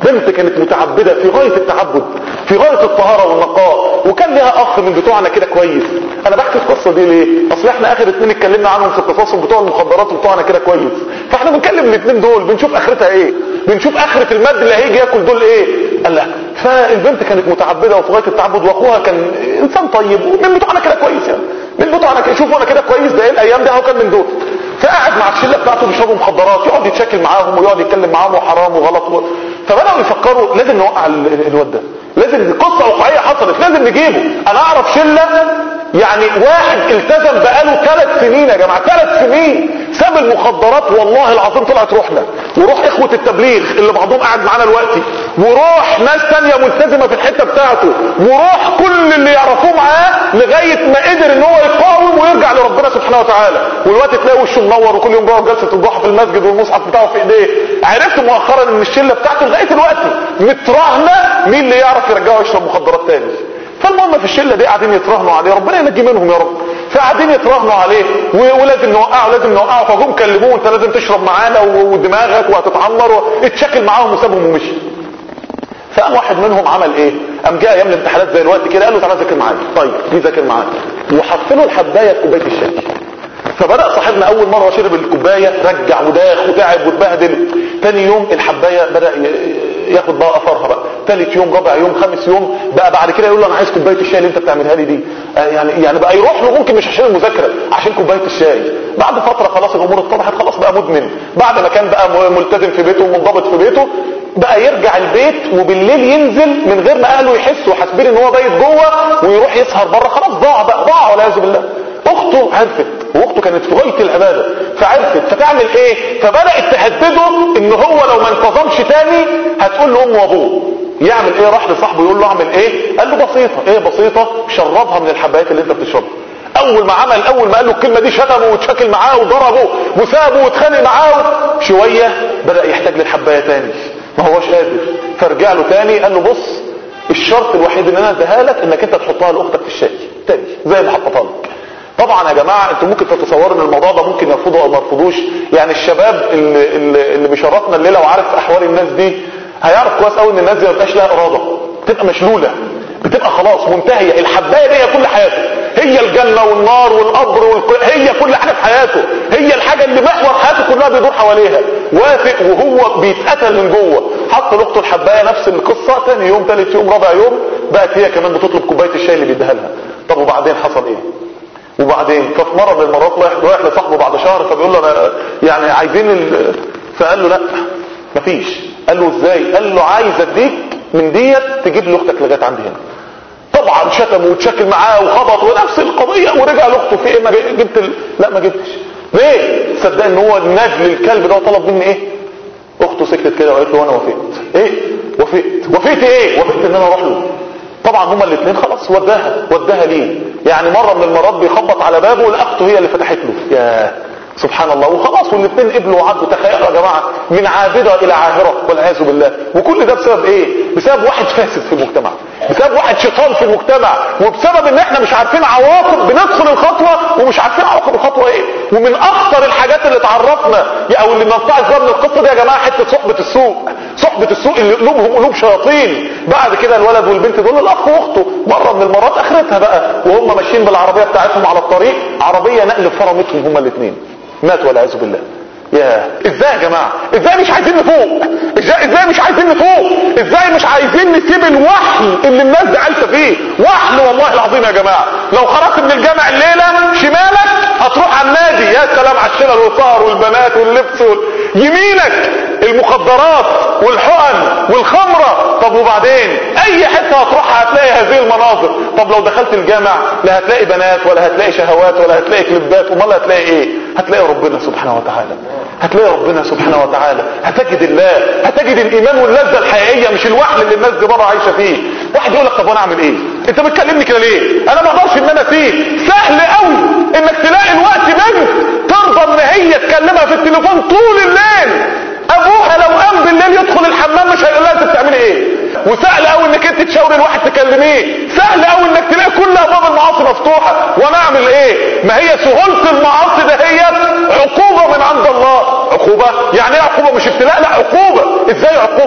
بنت كانت متعبده في غايه التعبد في غايه الطهاره والنقاء وكان لها اخ من بتوعنا كده كويس انا بحكي القصه دي ليه اصل احنا اخر اتنين اتكلمنا عنهم في قصصهم بتوع المخدرات وبتوعنا كده كويس فاحنا بنكلم الاثنين دول بنشوف اخرتها ايه بنشوف اخره المد اللي هيجي ياكل دول ايه قال لا فالبنت كانت متعبده وفي غايه التعبد واخوها كان انسان طيب ومن بتوعنا كده كويس يعني من بتوعنا كده شوفوا انا كده كويس ده ايه الايام دي هو كان من دول فقعد مع الشله بتاعته بيشربوا مخدرات يقعد يتشكل معاهم ويقعد يتكلم معاهم وحرام وغلط و... فبداوا يفكروا لازم نوقع ال- الواد ده لازم قصه واقعيه حصلت لازم نجيبه انا اعرف شله يعني واحد التزم بقاله ثلاث سنين يا جماعه ثلاث سنين ساب المخدرات والله العظيم طلعت روحنا وروح اخوه التبليغ اللي بعضهم قاعد معانا دلوقتي وروح ناس تانية ملتزمه في الحته بتاعته وروح كل اللي يعرفوه معاه لغايه ما قدر ان هو يقاوم ويرجع لربنا سبحانه وتعالى والوقت تلاقي وشه منور وكل يوم بيقعد جلسه الضحى في المسجد والمصحف بتاعه في ايديه عرفت مؤخرا ان الشله بتاعته لغايه دلوقتي متراهنه مين اللي يعرف يرجعه يشرب مخدرات تاني فالمهم في الشله دي قاعدين يتراهنوا عليه ربنا ينجي منهم يا رب فقاعدين يتراهنوا عليه و- ولازم نوقعه لازم نوقعه فجم كلموه انت لازم تشرب معانا و- ودماغك وهتتعمر اتشكل معاهم وسابهم ومشي فقام واحد منهم عمل ايه قام جاء ايام الامتحانات زي الوقت كده قال له تعالى ذاكر معايا طيب جه ذاكر معايا وحط له الحبايه في كوبايه الشاي فبدا صاحبنا اول مره شرب الكوبايه رجع وداخ وتعب واتبهدل تاني يوم الحبايه بدا ي- ياخد بقى اثرها بقى ثالث يوم رابع يوم خامس يوم بقى بعد كده يقول له انا عايز كوبايه الشاي اللي انت بتعملها لي دي آه يعني يعني بقى يروح له ممكن مش عشان المذاكره عشان كوبايه الشاي بعد فتره خلاص الامور اتضحت خلاص بقى مدمن بعد ما كان بقى م- ملتزم في بيته ومنضبط في بيته بقى يرجع البيت وبالليل ينزل من غير ما اهله يحسوا حاسبين ان هو بايت جوه ويروح يسهر بره خلاص ضاع بقى ضاع والعياذ بالله اخته عرفت واخته كانت في غايه العباده فعرفت فتعمل ايه فبدات تهدده ان هو لو ما انتظمش تاني هتقول له امه وابوه يعمل ايه راح لصاحبه يقول له اعمل ايه قال له بسيطه ايه بسيطه شربها من الحبايات اللي انت بتشربها اول ما عمل اول ما قال له الكلمه دي شتمه واتشكل معاه وضربه وسابه واتخانق معاه شويه بدا يحتاج للحبايه تاني ما هوش قادر فرجع له تاني قال له بص الشرط الوحيد اللي انا اديها لك انك انت تحطها لاختك في الشاي تاني زي ما حطيتها لك طبعا يا جماعه انتوا ممكن تتصوروا ان الموضوع ده ممكن يرفضه او ما يرفضوش يعني الشباب اللي, اللي, اللي بيشرفنا الليله وعارف احوال الناس دي هيعرف كويس قوي ان الناس دي ما بتبقاش لها اراده بتبقى مشلوله بتبقى خلاص منتهيه الحبايه دي هي كل حياته هي الجنه والنار والقبر والق... هي كل حاجه في حياته هي الحاجه اللي محور حياته كلها بيدور حواليها وافق وهو بيتقتل من جوه حط لاخته الحبايه نفس القصه تاني يوم ثالث يوم رابع يوم بقت هي كمان بتطلب كوبايه الشاي اللي بيديها لها طب وبعدين حصل ايه وبعدين ففي مره من المرات رايح رايح لصاحبه بعد شهر فبيقول له انا يعني عايزين ال... فقال له لا مفيش قال له ازاي قال له عايز اديك من ديت تجيب لي اختك لغايه عندي هنا طبعا شتم وتشكل معاه وخبط ونفس القضيه ورجع لاخته في ايه ما جبت ال... لا ما جبتش ليه صدق ان هو النجل الكلب ده طلب مني ايه اخته سكتت كده وقالت له وانا وافقت ايه وافقت وافقت ايه وافقت ان انا اروح له طبعا هما الاثنين خلاص وداها وداها ليه يعني مرة من المرات بيخبط على بابه لاخته هي اللي فتحت له يا سبحان الله وخلاص والاثنين قبلوا وعدوا تخيلوا يا جماعة من عابدة الى عاهرة والعياذ بالله وكل ده بسبب ايه بسبب واحد فاسد في المجتمع بسبب واحد شيطان في المجتمع وبسبب ان احنا مش عارفين عواقب بندخل الخطوة ومش عارفين عواقب الخطوة ايه ومن اخطر الحاجات اللي تعرفنا او اللي بننطعز بها من القصة دي يا جماعة حتة صحبة السوء صحبة السوء اللي قلوبهم قلوب شياطين بعد كده الولد والبنت دول الاخ واخته مرة من المرات اخرتها بقى وهم ماشيين بالعربية بتاعتهم على الطريق عربية نقل فرمتهم هما الاثنين ماتوا والعياذ بالله يا ازاي يا جماعة ازاي مش عايزين نفوق ازاي, ازاي مش عايزين نفوق ازاي مش عايزين نسيب الوحل اللي الناس دي عايشة فيه وحل والله العظيم يا جماعة لو خرجت من الجامع الليلة شمالك هتروح على النادي يا سلام على الشلل والسهر والبنات واللبس وال... يمينك المخدرات والحقن والخمرة طب وبعدين اي حتة هتروحها هتلاقي هذه المناظر طب لو دخلت الجامع لا هتلاقي بنات ولا هتلاقي شهوات ولا هتلاقي كليبات امال هتلاقي ايه هتلاقي ربنا سبحانه وتعالى هتلاقي ربنا سبحانه وتعالى هتجد الله هتجد الايمان واللذة الحقيقية مش الوحل اللي الناس دي بره عايشة فيه واحد يقول لك طب وانا اعمل ايه انت بتكلمني كده ليه انا ما اقدرش ان انا اسيب سهل قوي انك تلاقي الوقت بنت ترضى ان هي تكلمها في التليفون طول الليل ابوها لو قام بالليل يدخل الحمام مش هيقول لها انت بتعملي ايه وسهل قوي انك انت تشاور الواحد تكلميه سهل قوي انك تلاقي كل ابواب المعاصي مفتوحه وانا اعمل ايه ما هي سهوله المعاصي دهيت عقوبه من عند الله عقوبه يعني ايه عقوبه مش ابتلاء لا عقوبه ازاي عقوبه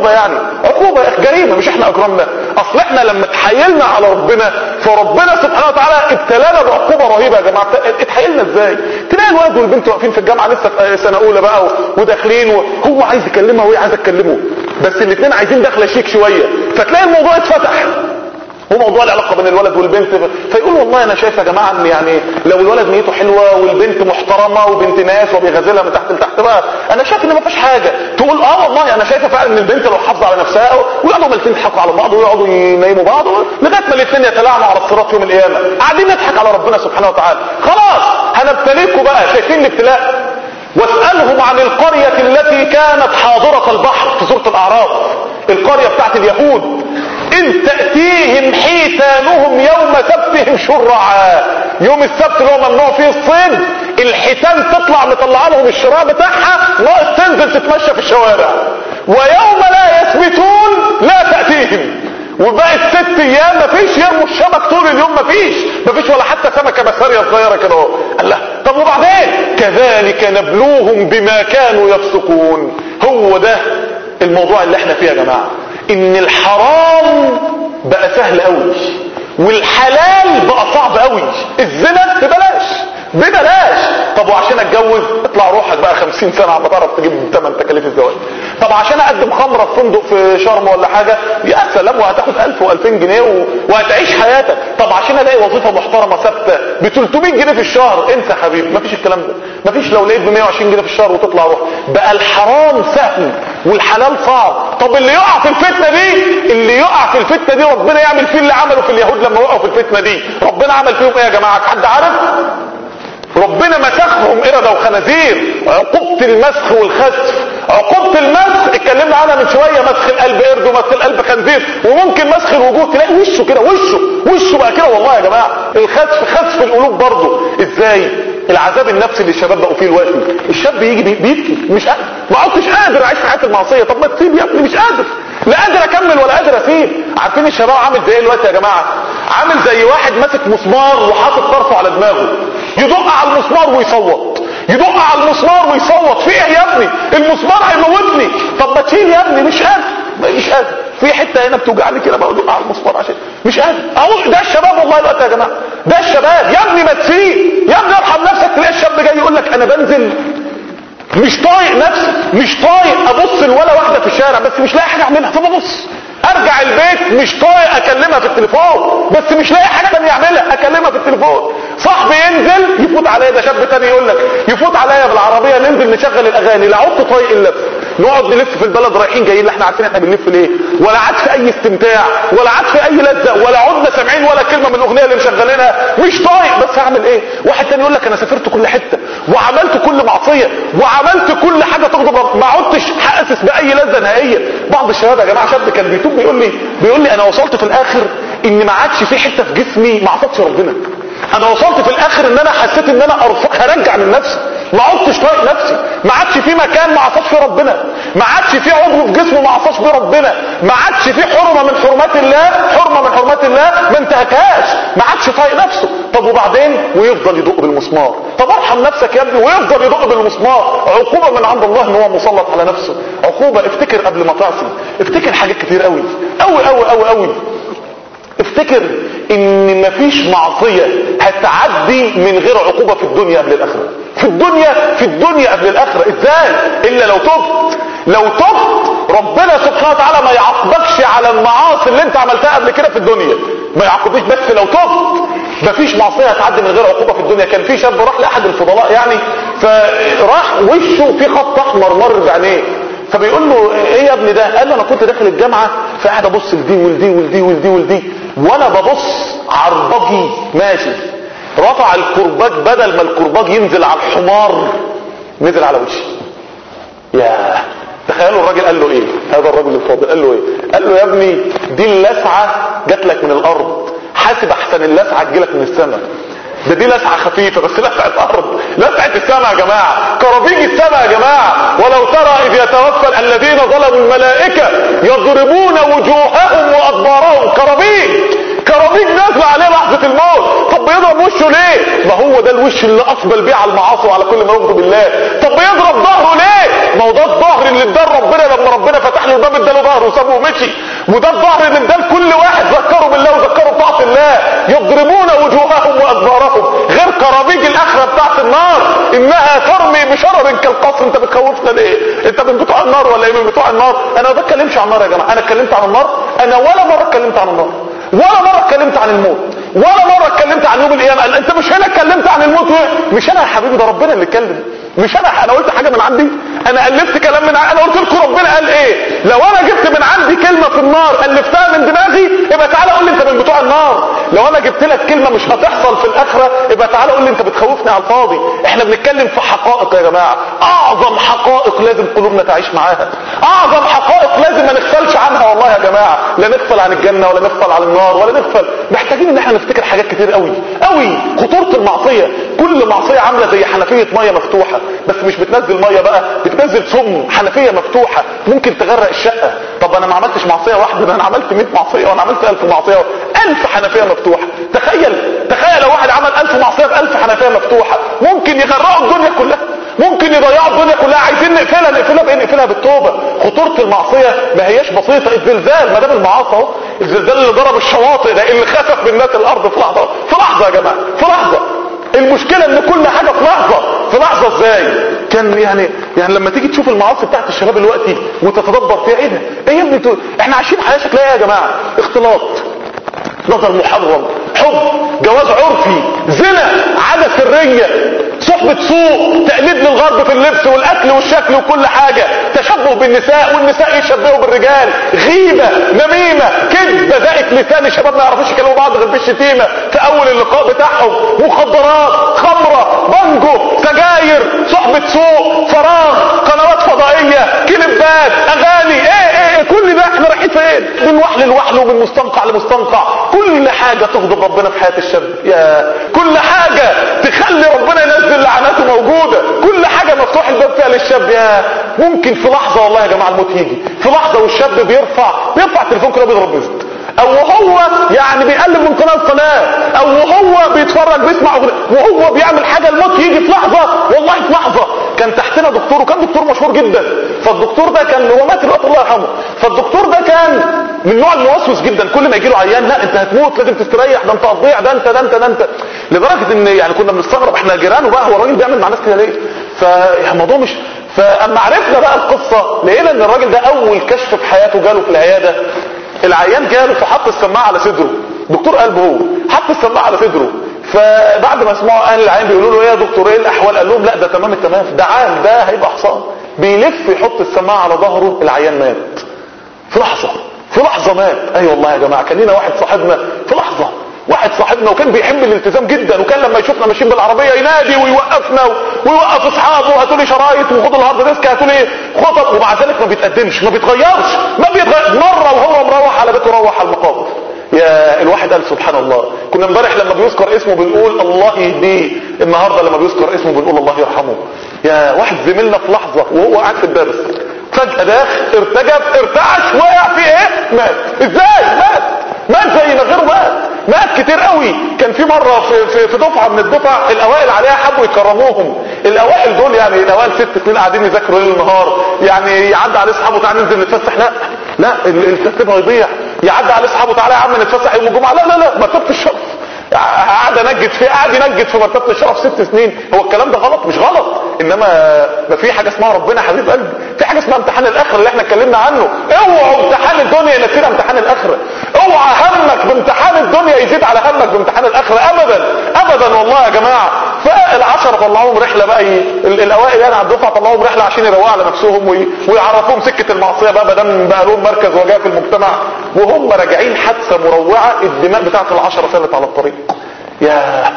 عقوبة يعني عقوبة يا أخي، جريمة مش احنا اجرمنا اصل احنا لما اتحايلنا على ربنا فربنا سبحانه وتعالى ابتلانا بعقوبة رهيبة يا جماعة اتحايلنا ازاي تلاقي الولد والبنت واقفين في الجامعة لسه في سنة اولى بقى و- وداخلين وهو عايز يكلمها وهي عايزة تكلمه بس الاثنين عايزين دخلة شيك شوية فتلاقي الموضوع اتفتح هو موضوع العلاقه بين الولد والبنت فيقول والله انا شايف يا جماعه ان يعني لو الولد نيته حلوه والبنت محترمه وبنت ناس وبيغزلها من تحت لتحت بقى انا شايف ان ما فيش حاجه تقول اه والله انا شايفه فعلا ان البنت لو حافظه على نفسها ويقعدوا الاثنين يضحكوا على بعض ويقعدوا ينيموا بعض لغايه ما الاثنين يتلاعنوا على الصراط يوم القيامه قاعدين نضحك على ربنا سبحانه وتعالى خلاص هنبتليكوا بقى شايفين الابتلاء واسألهم عن القرية التي كانت حاضرة البحر في سورة الأعراف القرية بتاعت اليهود إذ تأتيهم حيتانهم يوم سبتهم شرعا يوم السبت اللي هو ممنوع فيه الصيد الحيتان تطلع مطلع لهم الشراع بتاعها ناقص تنزل تتمشى في الشوارع ويوم لا يثبتون لا تأتيهم وبقت ست ايام مفيش يرموا الشبك طول اليوم مفيش مفيش ولا حتى سمكه مساريه صغيره كده اهو قال لا طب وبعدين كذلك نبلوهم بما كانوا يفسقون هو ده الموضوع اللي احنا فيه يا جماعه ان الحرام بقى سهل قوي والحلال بقى صعب قوي الزنا ببلاش ببلاش طب وعشان اتجوز اطلع روحك بقى خمسين سنة عم تعرف تجيب ثمن تكاليف الزواج طب عشان اقدم خمرة في فندق في شرم ولا حاجة يا سلام وهتاخد 1000 و2000 جنيه و... وهتعيش حياتك طب عشان الاقي وظيفة محترمة ثابتة ب 300 جنيه في الشهر انسى يا حبيبي مفيش الكلام ده مفيش لو لقيت ب 120 جنيه في الشهر وتطلع روح بقى الحرام سهل والحلال صعب طب اللي يقع في الفتنة دي اللي يقع في الفتنة دي ربنا يعمل فيه اللي عمله في اليهود لما وقعوا في الفتنة دي ربنا عمل فيهم ايه يا جماعة حد عارف ربنا مسخهم قردة وخنازير عقوبة المسخ والخسف عقوبة المسخ اتكلمنا عنها من شوية مسخ القلب قرد ومسخ القلب خنزير وممكن مسخ الوجوه تلاقي وشه كده وشه وشه بقى كده والله يا جماعة الخسف خسف القلوب برضه ازاي العذاب النفسي اللي الشباب بقوا فيه دلوقتي الشاب يجي بي- بيبكي مش قادر ما عدتش قادر اعيش حياه المعصيه طب ما تسيب يا ابني مش قادر لا قادر اكمل ولا قادر اسيب عارفين الشباب عامل زي ايه دلوقتي يا جماعه عامل زي واحد ماسك مسمار وحاطط طرفه على دماغه يدق على المسمار ويصوت يدق على المسمار ويصوت في ايه يا ابني المسمار هيموتني طب ما تشيل يا ابني مش قادر مش قادر في حته هنا بتوجعني كده بقى ادق على المسمار عشان مش قادر اهو ده الشباب والله دلوقتي يا جماعه ده الشباب يا ابني ما تسيب يا ابني ارحم نفسك تلاقي الشاب جاي يقول لك انا بنزل مش طايق نفسي مش طايق ابص لولا واحده في الشارع بس مش لاقي حاجه اعملها فببص ارجع البيت مش طايق اكلمها في التليفون بس مش لاقي حاجه تانية اعملها اكلمها في التليفون صاحبي ينزل يفوت عليا ده شاب تاني يقول لك يفوت عليا بالعربيه ننزل نشغل الاغاني لا عدت طايق اللف نقعد نلف في البلد رايحين جايين لا احنا عارفين احنا بنلف ليه ولا عاد في اي استمتاع ولا عاد في اي لذه ولا عدنا سامعين ولا كلمه من الاغنيه اللي مشغلينها مش طايق بس هعمل ايه واحد تاني يقول لك انا سافرت كل حته وعملت كل معصيه وعملت كل حاجه تغضب رب- ما عدتش حاسس باي لذه نهائيه بعض الشباب يا جماعه شاب كان بيتوب بيقول لي بيقول لي انا وصلت في الاخر ان ما عادش في حته في جسمي ما عصتش ربنا انا وصلت في الاخر ان انا حسيت ان انا أرف... هرجع من نفسي ما عدتش طايق نفسي ما عادش في مكان ما عصاش فيه ربنا ما عادش في عضو في جسمه ما عصاش فيه ربنا ما عادش في حرمه من حرمات الله حرمه من حرمات الله ما انتهكهاش ما عادش طايق نفسه طب وبعدين ويفضل يدق بالمسمار طب ارحم نفسك يا ابني ويفضل يدق بالمسمار عقوبه من عند الله ان هو مسلط على نفسه عقوبه افتكر قبل ما تعصي افتكر حاجات كتير قوي قوي قوي قوي قوي افتكر ان مفيش معصية هتعدي من غير عقوبة في الدنيا قبل الاخرة في الدنيا في الدنيا قبل الاخرة ازاي الا لو تبت لو تبت ربنا سبحانه وتعالى ما يعاقبكش على المعاصي اللي انت عملتها قبل كده في الدنيا ما يعاقبكش بس لو تبت مفيش معصية هتعدي من غير عقوبة في الدنيا كان في شاب راح لاحد الفضلاء يعني فراح وشه في خط احمر مر بعينيه فبيقول له ايه يا ابني ده قال له انا كنت داخل الجامعه فقاعد ابص لدي ولدي ولدي ولدي ولدي وانا ببص عربجي ماشي رفع الكرباج بدل ما الكرباج ينزل على الحمار نزل على وشي يا تخيلوا الراجل قال له ايه هذا الرجل الفاضل قال له ايه قال له يا ابني دي اللسعه جات لك من الارض حاسب احسن اللسعه تجيلك من السماء ده دي لسعة خفيفة بس لسعة ارض لسعة السماء يا جماعة كرابيج السماء يا جماعة ولو ترى اذ يتوفى الذين ظلموا الملائكة يضربون وجوههم وادبارهم كرابيج كراميج نازله عليه لحظه الموت طب بيضرب وشه ليه ما هو ده الوش اللي اقبل بيه على المعاصي وعلى كل ما يغضب بالله طب بيضرب ظهره ليه ما هو ده الظهر اللي اداه ربنا لما ربنا فتح له الباب اداله ظهره وسابه ومشي وده الظهر اللي اداه لكل واحد ذكروا بالله وذكروا بطاعه الله يضربون وجوههم وادبارهم غير كراميج الاخره بتاعت النار انها ترمي بشرر كالقصر انت بتخوفنا ليه انت من بتوع النار ولا ايه من بتوع النار انا ما بتكلمش عن النار يا جماعه انا اتكلمت عن النار انا ولا مره اتكلمت عن النار ولا مره اتكلمت عن الموت ولا مره اتكلمت عن يوم القيامه قال انت مش هنا اتكلمت عن الموت وإيه؟ مش انا يا حبيبي ده ربنا اللي اتكلم مش انا انا قلت حاجه من عندي انا الفت كلام من عندي انا قلت لكم ربنا قال ايه لو انا جبت من عندي كلمه في النار الفتها من دماغي يبقى تعالى قول لي انت من بتوع النار لو انا جبت لك كلمه مش هتحصل في الاخره يبقى تعالى قول لي انت بتخوفني على الفاضي احنا بنتكلم في حقائق يا جماعه اعظم حقائق لازم قلوبنا تعيش معاها اعظم حقائق لازم ما نغفلش عنها والله يا جماعه لا نغفل عن الجنه ولا نغفل عن النار ولا نغفل محتاجين ان احنا نفتكر حاجات كتير قوي قوي خطوره المعصيه كل معصيه عامله زي حنفيه ميه مفتوحه بس مش بتنزل ميه بقى بتنزل سم حنفيه مفتوحه ممكن تغرق الشقه طب انا ما عملتش معصيه واحده ده انا عملت 100 معصيه وانا عملت 1000 معصيه 1000 حنفيه مفتوحه تخيل تخيل لو واحد عمل 1000 معصيه ب 1000 حنفيه مفتوحه ممكن يغرقوا الدنيا كلها ممكن يضيعوا الدنيا كلها عايزين نقفلها نقفلها بايه نقفلها بالتوبه خطوره المعصيه ما هياش بسيطه الزلزال ما دام المعاصي اهو الزلزال اللي ضرب الشواطئ ده اللي خسف بالناس الارض في لحظه في لحظه يا جماعه في لحظه المشكلة ان كل حاجة في لحظة في لحظة ازاي كان يعني يعني لما تيجي تشوف المعاصي بتاعت الشباب دلوقتي وتتدبر فيها ايه ده ايه يا ابني انتوا- احنا عايشين حياة شكلها ايه يا جماعة اختلاط نظر محرم حب جواز عرفي زنا عادة سرية صحبة سوء تقليد للغرب في اللبس والاكل والشكل وكل حاجة تشبه بالنساء والنساء يشبهوا بالرجال غيبة نميمة كذب ذائق لسان الشباب ما يعرفوش يكلموا بعض غير بالشتيمة في اول اللقاء بتاعهم مخدرات خمرة بانجو سجاير صحبة سوء فراغ قنوات فضائية كليبات اغاني ايه ايه, إيه كل ده احنا رايحين فين من وحل لوحل ومن مستنقع لمستنقع كل حاجة تغضب ربنا في حياة الشاب يا كل حاجة تخلي ربنا ينزل لعناته موجودة كل حاجة مفتوح الباب فيها للشاب يا ممكن في لحظة والله يا جماعة الموت يجي في لحظة والشاب بيرفع بيرفع التليفون كده بيضرب رزق او هو يعني بيقلب من قناه لقناه او هو بيتفرج بيسمع أغنية وهو بيعمل حاجه الموت يجي في لحظه والله في لحظه كان تحتنا دكتور وكان دكتور مشهور جدا فالدكتور ده كان هو مات الوقت الله يرحمه فالدكتور ده كان من النوع الموسوس جدا كل ما يجي له عيان لا انت هتموت لازم تستريح ده انت هتضيع ده انت ده انت ده انت لدرجه ان يعني كنا بنستغرب احنا جيرانه بقى هو الراجل بيعمل مع ناس كده ليه فالموضوع مش فاما عرفنا بقى القصه لقينا ان الراجل ده اول كشف في حياته جاله في العياده العيان جاله فحط السماعه على صدره دكتور قلب هو حط السماعه على صدره فبعد ما سمعوا اهل العيان بيقولوا له ايه يا دكتور ايه الاحوال قال لهم لا ده تمام التمام ده عام ده هيبقى حصان بيلف يحط السماعه على ظهره العيان مات في لحظه في لحظه مات اي أيوة والله يا جماعه كان لنا واحد صاحبنا في لحظه واحد صاحبنا وكان بيحب الالتزام جدا وكان لما يشوفنا ماشيين بالعربيه ينادي ويوقفنا ويوقف اصحابه هاتوا لي شرايط وخدوا الهارد ديسك هاتوا لي خطط ومع ذلك ما بيتقدمش ما بيتغيرش ما بيتغير مره وهو مروح على بيته روح على المقابر يا الواحد قال سبحان الله كنا امبارح لما بيذكر اسمه بنقول الله يهديه النهارده لما بيذكر اسمه بنقول الله يرحمه يا واحد زميلنا في لحظه وهو قاعد في الدرس فجأة داخ ارتجف ارتعش وقع في ايه مات ازاي مات مات زي ما غيره مات مات كتير قوي كان في مرة في, في, في دفعة من الدفع الاوائل عليها حبوا يكرموهم الاوائل دول يعني الاوائل ست سنين قاعدين يذاكروا ليل نهار يعني يعدي عليه اصحابه تعالى ننزل نتفسح لا لا ال- الترتيب هيضيع يعدي عليه اصحابه تعالى يا عم نتفسح يوم الجمعة لا لا لا مرتبة الشرف قاعد انجد فيه قاعد ينجد في مرتبه الشرف ست سنين هو الكلام ده غلط مش غلط انما ما في حاجه اسمها ربنا حبيب قلبي في حاجه اسمها امتحان الاخره اللي احنا اتكلمنا عنه اوعوا امتحان الدنيا ينسينا امتحان الاخره اوعى همك بامتحان الدنيا يزيد على همك بامتحان الاخره ابدا ابدا والله يا جماعه فالعشرة طلعوهم رحله بقى ي... ال- الاوائل يعني على الدفعه طلعوهم رحله عشان يروقوا على نفسهم وي... ويعرفوهم سكه المعصيه بقى ما دام بقى لهم مركز وجاه في المجتمع وهم راجعين حادثه مروعه الدماء بتاعت العشرة سالت على الطريق يا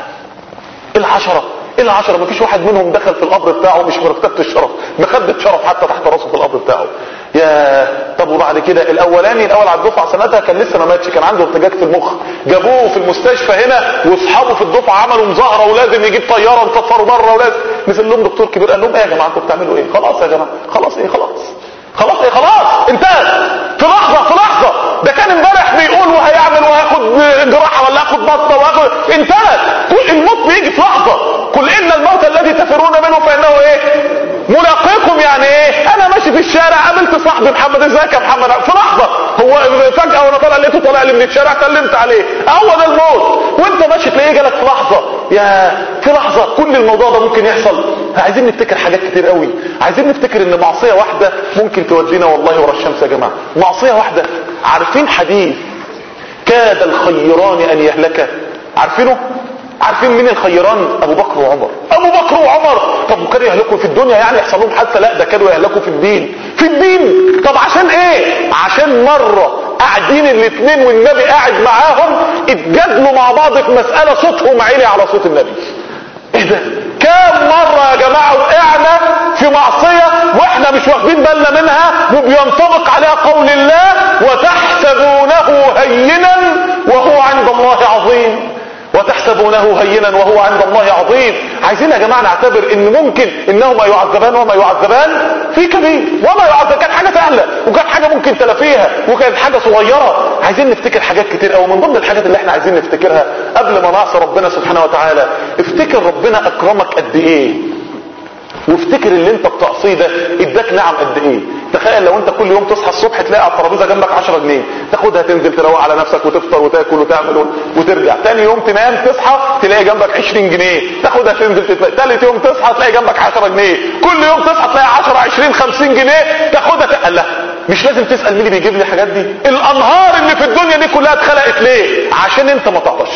العشرة العشرة مفيش واحد منهم دخل في القبر بتاعه مش مرتبة الشرف مخدة شرف حتى تحت راسه في القبر بتاعه يا طب وبعد كده الاولاني الاول على الدفعه سنتها كان لسه ما ماتش كان عنده ارتجاج في المخ جابوه في المستشفى هنا واصحابه في الدفعه عملوا مظاهره ولازم يجيب طياره نسفره بره ولازم نزل لهم دكتور كبير قال لهم ايه يا جماعه انتوا بتعملوا ايه خلاص يا جماعه خلاص ايه خلاص خلاص ايه خلاص انتهى في لحظه في لحظه ده كان امبارح بيقول وهيعمل وهياخد جراحه انتهت كل الموت بيجي في لحظه قل ان الموت الذي تفرون منه فانه ايه ملاقيكم يعني ايه انا ماشي في الشارع قابلت صاحبي محمد ازيك يا محمد في لحظه هو فجاه وانا طالع لقيته طالع لي من الشارع سلمت عليه هو ده الموت وانت ماشي تلاقيه جالك في لحظه يا في لحظه كل الموضوع ده ممكن يحصل عايزين نفتكر حاجات كتير قوي عايزين نفتكر ان معصيه واحده ممكن تودينا والله ورا الشمس يا جماعه معصيه واحده عارفين حديث كاد الخيران ان يهلكا عارفينه عارفين مين الخيران ابو بكر وعمر ابو بكر وعمر طب وكانوا يهلكوا في الدنيا يعني يحصل لهم حادثه لا ده كانوا يهلكوا في الدين في الدين طب عشان ايه عشان مره قاعدين الاثنين والنبي قاعد معاهم اتجادلوا مع بعض في مساله صوتهم عالي على صوت النبي ايه ده كام مرة يا جماعة وقعنا في معصية واحنا مش واخدين بالنا منها وبينطبق عليها قول الله وتحسبونه هينا وهو عند الله عظيم وتحسبونه هينا وهو عند الله عظيم عايزين يا جماعة نعتبر ان ممكن انهما يعذبان وما يعذبان في كبير وما يعذب كانت حاجة سهلة وكانت حاجة ممكن تلافيها وكانت حاجة صغيرة عايزين نفتكر حاجات كتير قوي من ضمن الحاجات اللي احنا عايزين نفتكرها قبل ما نعصي ربنا سبحانه وتعالى افتكر ربنا اكرمك قد ايه وافتكر اللي انت بتعصيه ده اداك نعم قد ايه تخيل لو انت كل يوم تصحى الصبح تلاقي على الترابيزه جنبك 10 جنيه تاخدها تنزل تروق على نفسك وتفطر وتاكل وتعمل وترجع تاني يوم تنام تصحى تلاقي جنبك 20 جنيه تاخدها تنزل تتلاقي تالت يوم تصحى تلاقي جنبك 10 جنيه كل يوم تصحى تلاقي 10 20 50 جنيه تاخدها تقل لا مش لازم تسال مين اللي بيجيب لي الحاجات دي الانهار اللي في الدنيا دي كلها اتخلقت ليه عشان انت ما تعطش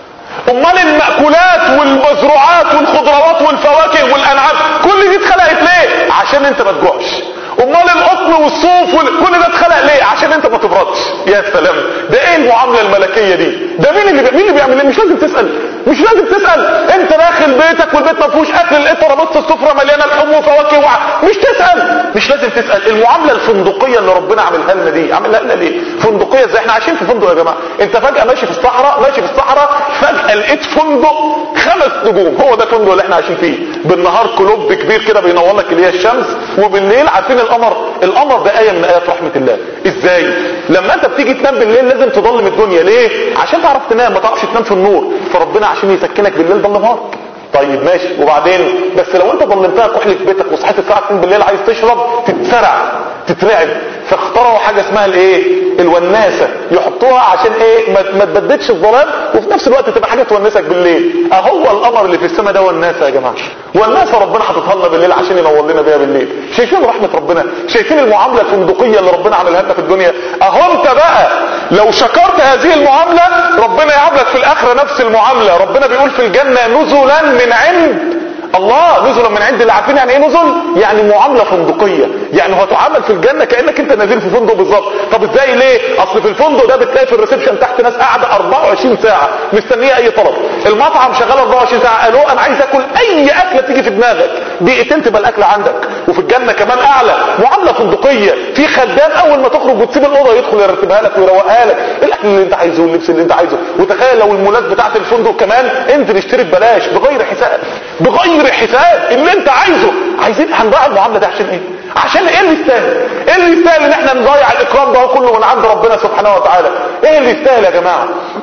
امال المأكولات والمزروعات والخضروات والفواكه والانعام كل دي اتخلقت ليه عشان انت ما تجوعش امال القطن والصوف وال... كل ده اتخلق ليه عشان انت ما تبردش يا سلام ده ايه المعامله الملكيه دي ده مين اللي بي... مين اللي بيعمل ايه مش لازم تسال مش لازم تسال انت داخل بيتك والبيت ما فيهوش اكل لقيت ترابيزه السفره مليانه لحوم وفواكه وع... مش تسال مش لازم تسال المعامله الفندقيه اللي ربنا عاملها لنا دي عاملها لنا ليه فندقيه ازاي احنا عايشين في فندق يا جماعه انت فجاه ماشي في الصحراء ماشي في الصحراء فجاه لقيت فندق خمس نجوم هو ده الفندق اللي احنا عايشين فيه بالنهار كلوب كبير كده بينور لك اللي هي الشمس وبالليل عارفين القمر القمر ده ايه من ايات رحمه الله ازاي لما انت بتيجي تنام بالليل لازم تضلم الدنيا ليه عشان تعرف تنام ما تعرفش تنام في النور فربنا عشان يسكنك بالليل ضلمها طيب ماشي وبعدين بس لو انت ضلمتها كحل في بيتك وصحيت الساعه 2 بالليل عايز تشرب تتسرع تترعب فاخترعوا حاجه اسمها الايه الوناسه يحطوها عشان ايه ما, ما تبددش الظلام وفي نفس الوقت تبقى حاجه تونسك بالليل اهو القمر اللي في السماء ده وناسه يا جماعه وناسه ربنا حاططها لنا بالليل عشان ينور لنا بيها بالليل شايفين رحمه ربنا شايفين المعامله الفندقيه اللي ربنا عملها لنا في الدنيا اهو انت بقى لو شكرت هذه المعامله ربنا يعاملك في الاخره نفس المعامله ربنا بيقول في الجنه نزلا من عند الله نزلا من عند اللي عارفين يعني ايه نزل يعني معامله فندقيه يعني هو تعامل في الجنه كانك انت نازل في فندق بالظبط طب ازاي ليه اصل في الفندق ده بتلاقي في الريسبشن تحت ناس قاعده 24 ساعه مستنيه اي طلب المطعم شغال 24 ساعه قالوا انا عايز اكل اي اكله تيجي في دماغك دقيقتين تبقى الاكل عندك وفي الجنه كمان اعلى معامله فندقيه في خدام اول ما تخرج وتسيب الاوضه يدخل يرتبها لك ويروقها لك الاكل اللي انت عايزه واللبس اللي انت عايزه وتخيل لو المولات بتاعه الفندق كمان انزل اشتري ببلاش بغير حساب بغير حساب اللي انت عايزه عايزين هنضيع المعامله دي عشان ايه عشان ايه اللي يستاهل ايه اللي يستاهل ان احنا نضيع الاكرام ده كله من عند ربنا سبحانه وتعالى ايه اللي يستاهل يا جماعه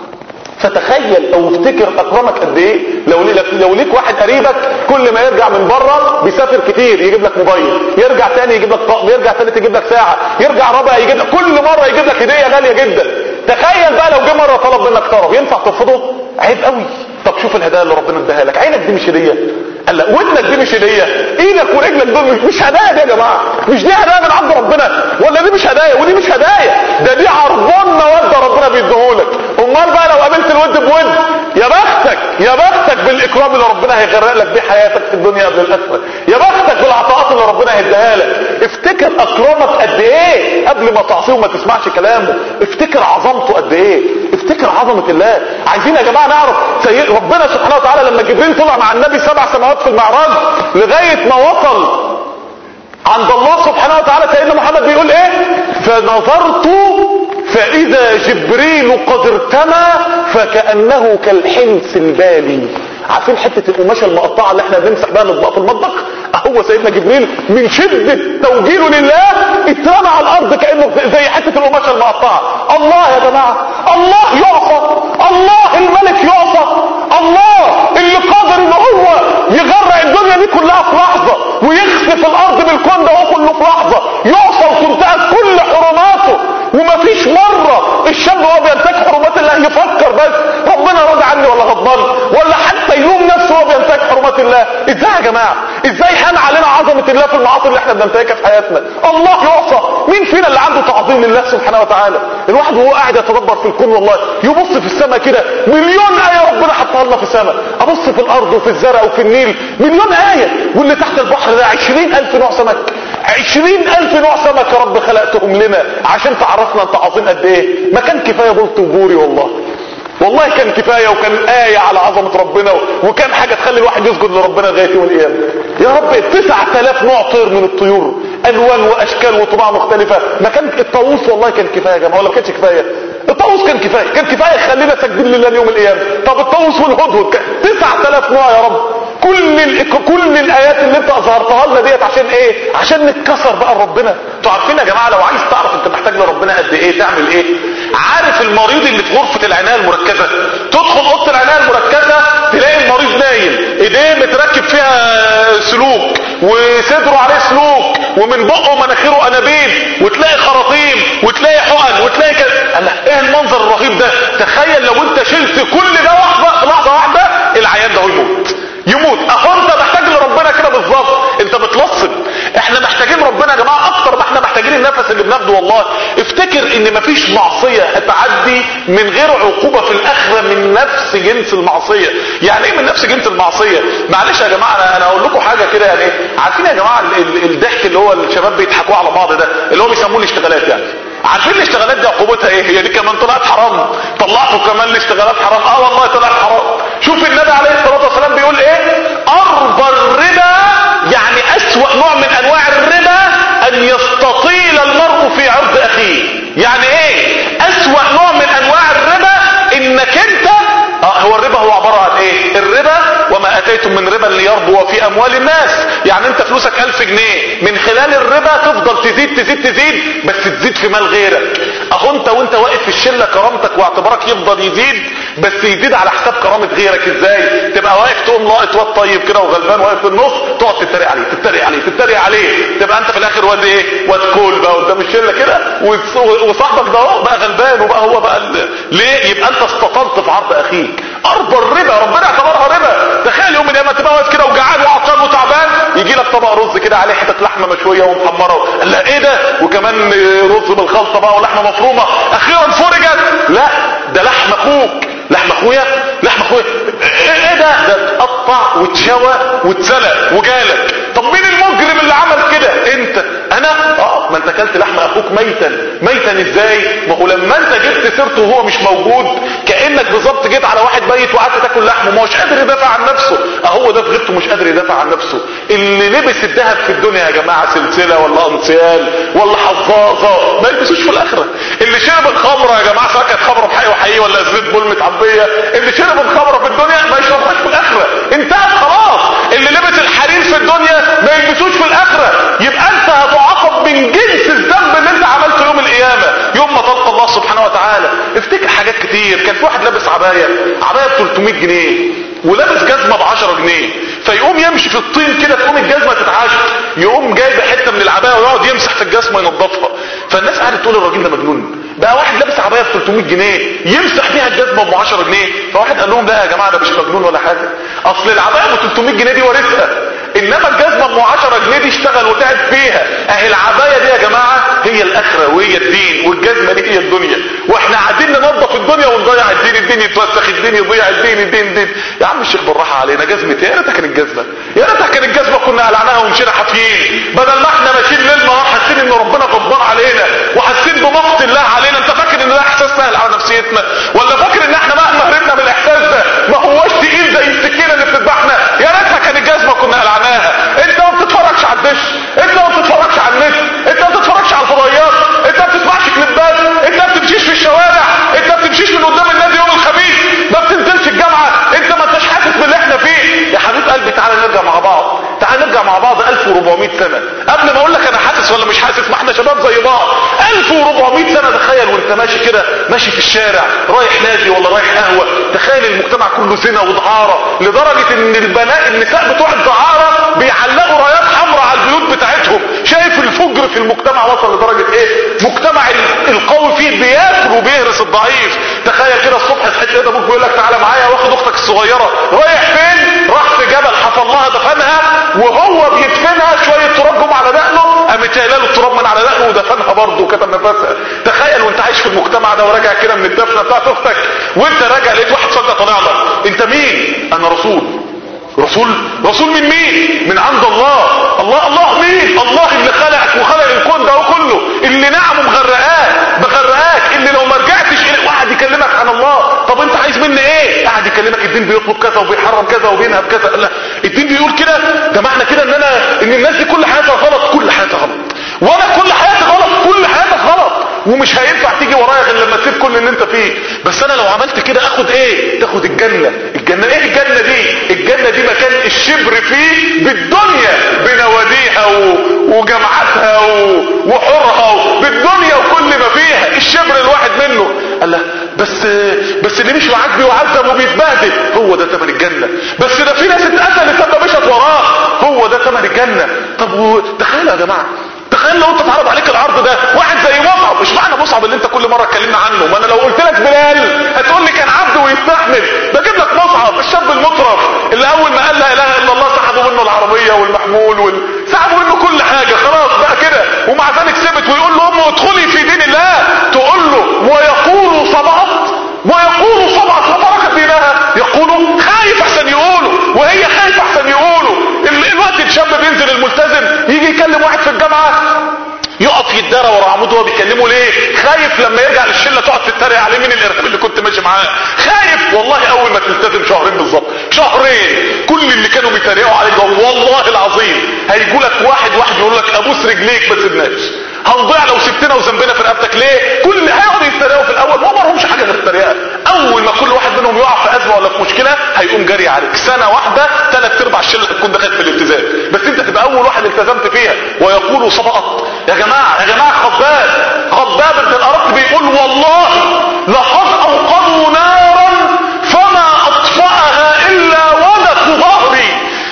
فتخيل او افتكر اكرمك قد ايه لو لو ليك واحد قريبك كل ما يرجع من بره بيسافر كتير يجيب لك موبايل يرجع تاني يجيب لك طقم يرجع تالت يجيب لك ساعه يرجع رابع يجيب لك كل مره يجيب لك هديه غاليه جدا تخيل بقى لو جه مره طلب منك طلب ينفع ترفضه عيب قوي طب شوف الهدايا اللي ربنا اداها لك عينك دي مش هديه قال لا ودنك دي مش هديه ايدك ورجلك دول مش, مش هدايا دي يا جماعه مش دي هدايا من عند ربنا ولا دي مش هدايا ودي مش هدايا ده دي عرضان موده ربنا بيديهولك امال بقى لو قابلت الود بود يا بختك يا بختك بالاكرام اللي ربنا هيغرق لك بيه حياتك في الدنيا قبل الاخره يا بختك بالعطاءات اللي ربنا هيديها لك افتكر اكرمك قد ايه قبل ما تعصيه وما تسمعش كلامه افتكر عظمته قد ايه افتكر عظمه الله عايزين يا جماعه نعرف سيد ربنا سبحانه وتعالى لما جبريل طلع مع النبي سبع سماوات في المعراج لغايه ما وصل عند الله سبحانه وتعالى سيدنا محمد بيقول ايه فنظرت فاذا جبريل قد ارتمى فكانه كالحنس البالي عارفين حته القماشه المقطعه اللي احنا بنمسح بها الاطباق في المطبخ هو سيدنا جبريل من شده توجيهه لله اترمى على الارض كانه زي حته القماشه المقطعه الله يا جماعه الله يعصى الله الملك يعصى الله اللي قادر ان هو يغرق الدنيا دي كلها في لحظه ويخسف الارض بالكون ده هو كله في لحظه يعصى وتنتهك كل حرماته ومفيش مره الشاب وهو بينتهك حرمات الله يفكر بس ربنا راضي عني ولا غضبان ولا حتى يلوم نفسه وهو بينتهك حرمات الله ازاي يا جماعه ازاي هان علينا عظمه الله في المعاصي اللي احنا بننتهكها في حياتنا الله يعصى مين فينا اللي عنده تعظيم لله سبحانه وتعالى الواحد وهو قاعد يتدبر في الكون والله يبص في السماء كده مليون ايه ربنا حطها لنا في السماء ابص في الارض وفي الزرع وفي النيل مليون ايه واللي تحت البحر ده عشرين الف نوع سمك عشرين الف نوع سمك يا رب خلقتهم لنا عشان تعرفنا انت عظيم قد ايه ما كان كفايه بلط وجوري والله والله كان كفايه وكان ايه على عظمه ربنا وكان حاجه تخلي الواحد يسجد لربنا لغايه يوم القيامه يا رب 9000 نوع طير من الطيور الوان واشكال وطباع مختلفه ما كان الطاووس والله كان كفايه يا جماعه ولا ما كانش كفايه الطاووس كان كفايه كان كفايه يخلينا ساجدين لله يوم القيامه طب الطاووس والهدهد كان 9000 نوع يا رب كل ال... كل الايات اللي انت اظهرتها لنا ديت عشان ايه عشان نتكسر بقى لربنا انتوا عارفين يا جماعه لو عايز تعرف انت محتاج لربنا قد ايه تعمل ايه عارف المريض اللي في غرفه العنايه المركزه تدخل اوضه العنايه المركزه تلاقي المريض نايم ايديه متركب فيها سلوك وصدره عليه سلوك ومن بقه ومناخيره انابيب وتلاقي خراطيم وتلاقي حقن وتلاقي كده الله ايه المنظر الرهيب ده تخيل لو انت شلت كل ده واحده في لحظه واحده العيان ده يموت يموت اهو انت محتاج لربنا كده بالظبط انت بتلصم احنا محتاجين ربنا يا جماعه اكتر ما احنا محتاجين النفس اللي بناخده والله افتكر ان مفيش معصيه هتعدي من غير عقوبه في الاخره من نفس جنس المعصيه يعني ايه من نفس جنس المعصيه معلش يا جماعه انا انا اقول لكم حاجه كده يعني عارفين يا جماعه ال- ال- الضحك اللي هو الشباب بيضحكوا على بعض ده اللي هو بيسموه الاشتغالات يعني عارفين الاشتغالات دي عقوبتها ايه هي دي كمان طلعت حرام طلعتوا كمان الاشتغالات حرام اه والله طلعت حرام شوف النبي عليه الصلاه والسلام بيقول ايه اربى الربا يعني اسوأ نوع من انواع الربا ان يستطيل المرء في عرض اخيه يعني ايه اسوأ نوع من انواع الربا انك انت آه هو الربا هو عبارة عن ايه الربا وما اتيتم من ربا ليربو في اموال الناس يعني انت فلوسك الف جنيه من خلال الربا تفضل تزيد تزيد تزيد بس تزيد في مال غيرك اهو انت وانت واقف في الشلة كرامتك واعتبارك يفضل يزيد بس يزيد على حساب كرامة غيرك ازاي تبقى واقف تقوم لاقط واد طيب كده وغلبان واقف في النص تقعد تتريق عليه تتريق عليه تتريق عليه تبقى انت في الاخر واد ايه واد كول بقى قدام الشله كده وص- وصاحبك ده اهو بقى غلبان وبقى هو بقى ال- ليه يبقى انت استطلت في عرض اخيك ارض الربا ربنا اعتبرها ربا تخيل يوم من الايام تبقى واقف كده وجعان وعطشان وتعبان يجي لك طبق رز كده عليه حته لحمه مشويه ومحمره لا ايه ده وكمان رز بالخلطه بقى ولحمه مفرومه اخيرا فرجت لا ده لحم اخوك لحم اخويا لحم اخويا ايه إيه ده ده اتقطع واتشوى واتسلق وجالك طب مين المجرم اللي عمل كده انت انا اه ما انت اكلت لحم اخوك ميتا ميتا ازاي ما هو لما انت جبت سيرته وهو مش موجود كانك بالظبط جيت على واحد ميت وقعدت تاكل لحمه ما هوش قادر يدافع عن نفسه اهو ده في غيبته مش قادر يدافع عن نفسه اللي لبس الذهب في الدنيا يا جماعه سلسله ولا انسيال ولا حظاظه ما يلبسوش في الاخره اللي شرب الخمره يا جماعه سواء كانت خمره بحقيقه وحقيقيه ولا زيت بول متعبيه اللي شرب الخمره في الدنيا ما يشربهاش في الاخره انتهت خلاص اللي لبس الحرير في الدنيا ما يلبسوش في الاخره يبقى انت هتعاقب من جنس الذنب اللي انت عملته يوم القيامه يوم ما تلقى الله سبحانه وتعالى افتكر حاجات كتير كان في واحد لابس عبايه عبايه ب 300 جنيه ولابس جزمه ب 10 جنيه فيقوم يمشي في الطين كده تقوم الجزمه تتعاشر يقوم جايب حته من العبايه ويقعد يمسح في الجزمه ينظفها فالناس قعدت تقول الراجل ده مجنون بقى واحد لابس عبايه ب 300 جنيه يمسح بيها الجزمه ب 10 جنيه فواحد قال لهم لا يا جماعه ده مش مجنون ولا حاجه اصل العبايه ب 300 جنيه دي وارثها انما الجزمه ب 10 جنيه دي اشتغل وتعب فيها اهي العبايه دي يا جماعه هي الاخره وهي الدين والجزمه دي هي الدنيا واحنا قاعدين ننظف الدنيا ونضيع الدين الدين يتوسخ الدين يضيع الدين الدين الدين يا عم الشيخ بالراحه علينا جزمه يا ريتها كانت جزمه يا ريتها كانت جزمه كنا قلعناها ومشينا حافيين بدل ما احنا ماشيين ليل نهار حاسين ان ربنا غضبان علينا وحاسين بمقت الله علينا انت فاكر ان ده احساس سهل على نفسيتنا ولا فاكر ان احنا مهما هربنا من الاحساس ده ما هوش تقيل زي السكينه اللي بتذبحنا يا ريتها كانت جزمه كنا قلعناها انت ما بتتفرجش على الدش انت ما بتتفرجش على النت انت ما بتتفرجش على الفضائيات انت ما بتسمعش كليبات انت ما بتمشيش في الشوارع انت ما بتمشيش من قدام النادي يوم الخميس ما بتنزلش الجامعه انت ما انتش حاسس باللي احنا فيه يا حبيب قلبي تعالى نرجع مع بعض تعالى نرجع مع بعض 1400 سنه قبل ما اقول لك انا حاسس حاسس ولا مش حاسس ما احنا شباب زي بعض 1400 سنه تخيل وانت ماشي كده ماشي في الشارع رايح نادي ولا رايح قهوه تخيل المجتمع كله زنا ودعاره لدرجه ان البنات النساء بتوع الدعاره بيعلقوا رايات حمراء على البيوت بتاعتهم شايف الفجر في المجتمع وصل لدرجه ايه مجتمع ال- القوي فيه بياكل وبيهرس الضعيف تخيل كده الصبح صحيت لقيت ابوك بيقول لك تعالى معايا واخد اختك الصغيره رايح فين راح في جبل حفر لها دفنها وهو بيدفنها شويه تراب جم على دقنه قامت قايله له التراب من على دقنه ودفنها برضه وكتم نفسها تخيل وانت عايش في المجتمع ده وراجع كده من الدفنه بتاعت اختك وانت راجع لقيت واحد صدق طالع لك انت مين انا رسول رسول رسول من مين من عند الله الله الله مين الله اللي خلقك وخلق الكون ده كله اللي نعمه مغرقاك مغرقاك اللي لو ما رجعتش اليه واحد يكلمك عن الله طب انت عايز مني ايه قاعد يكلمك الدين بيطلب كذا وبيحرم كذا وبينهب كذا لا الدين بيقول كده ده معنى كده ان انا ان الناس دي كل حياتها غلط كل حياتها غلط وانا كل حياتي غلط كل حياتك غلط ومش هينفع تيجي ورايا غير لما تسيب كل اللي انت فيه بس انا لو عملت كده اخد ايه تاخد الجنة الجنة ايه الجنة دي الجنة دي مكان الشبر فيه بالدنيا بنواديها و... وجامعاتها و... وحورها و... بالدنيا وكل ما فيها الشبر الواحد منه قال لا بس بس اللي مش معاك بيعذب وبيتبهدل هو ده ثمن الجنة بس ده في ناس اتقتلت لما مشت وراه هو ده ثمن الجنة طب و... تخيلوا يا جماعة تخيل لو انت اتعرض عليك العرض ده واحد زي مصعب مش معنى مصعب اللي انت كل مره اتكلمنا عنه ما انا لو قلت لك بلال هتقول لي كان عبد ويستحمل بجيب لك مصعب الشاب المطرف اللي اول ما قال لا اله الا الله سحبوا منه العربيه والمحمول وال... سحبوا منه كل حاجه خلاص بقى كده ومع ذلك سبت ويقول له امه ادخلي في دين الله تقول له ويقول صبعت ويقول صبعت وتركت دينها يقولوا خايف احسن يقولوا وهي خايفه احسن يقولوا ال- الوقت الشاب بينزل الملتزم يجي يكلم واحد في الجامعه يقف يتدارى ورا عمود وهو بيكلمه ليه خايف لما يرجع للشله تقعد تتريق عليه مين الارهاب اللي كنت ماشي معاه خايف والله اول ما تلتزم شهرين بالظبط شهرين كل اللي كانوا بيتريقوا عليك ده والله العظيم هيجوا لك واحد واحد يقول لك ابوس رجليك ما تسيبناش هنضيع لو سبتنا وذنبنا في رقبتك ليه كل هيقعدوا يتريقوا في الاول ما مرهمش حاجه غير التريقه اول ما كل واحد منهم يقع في ازمه ولا في مشكله هيقوم جري عليك سنه واحده ثلاث ارباع الشله هتكون دخلت في الالتزام بس انت تبقى اول واحد التزمت فيها ويقول صبأت يا جماعه يا جماعه خباب خباب بن الارق بيقول والله لقد اوقدوا نارا فما اطفاها الا ولك ظهري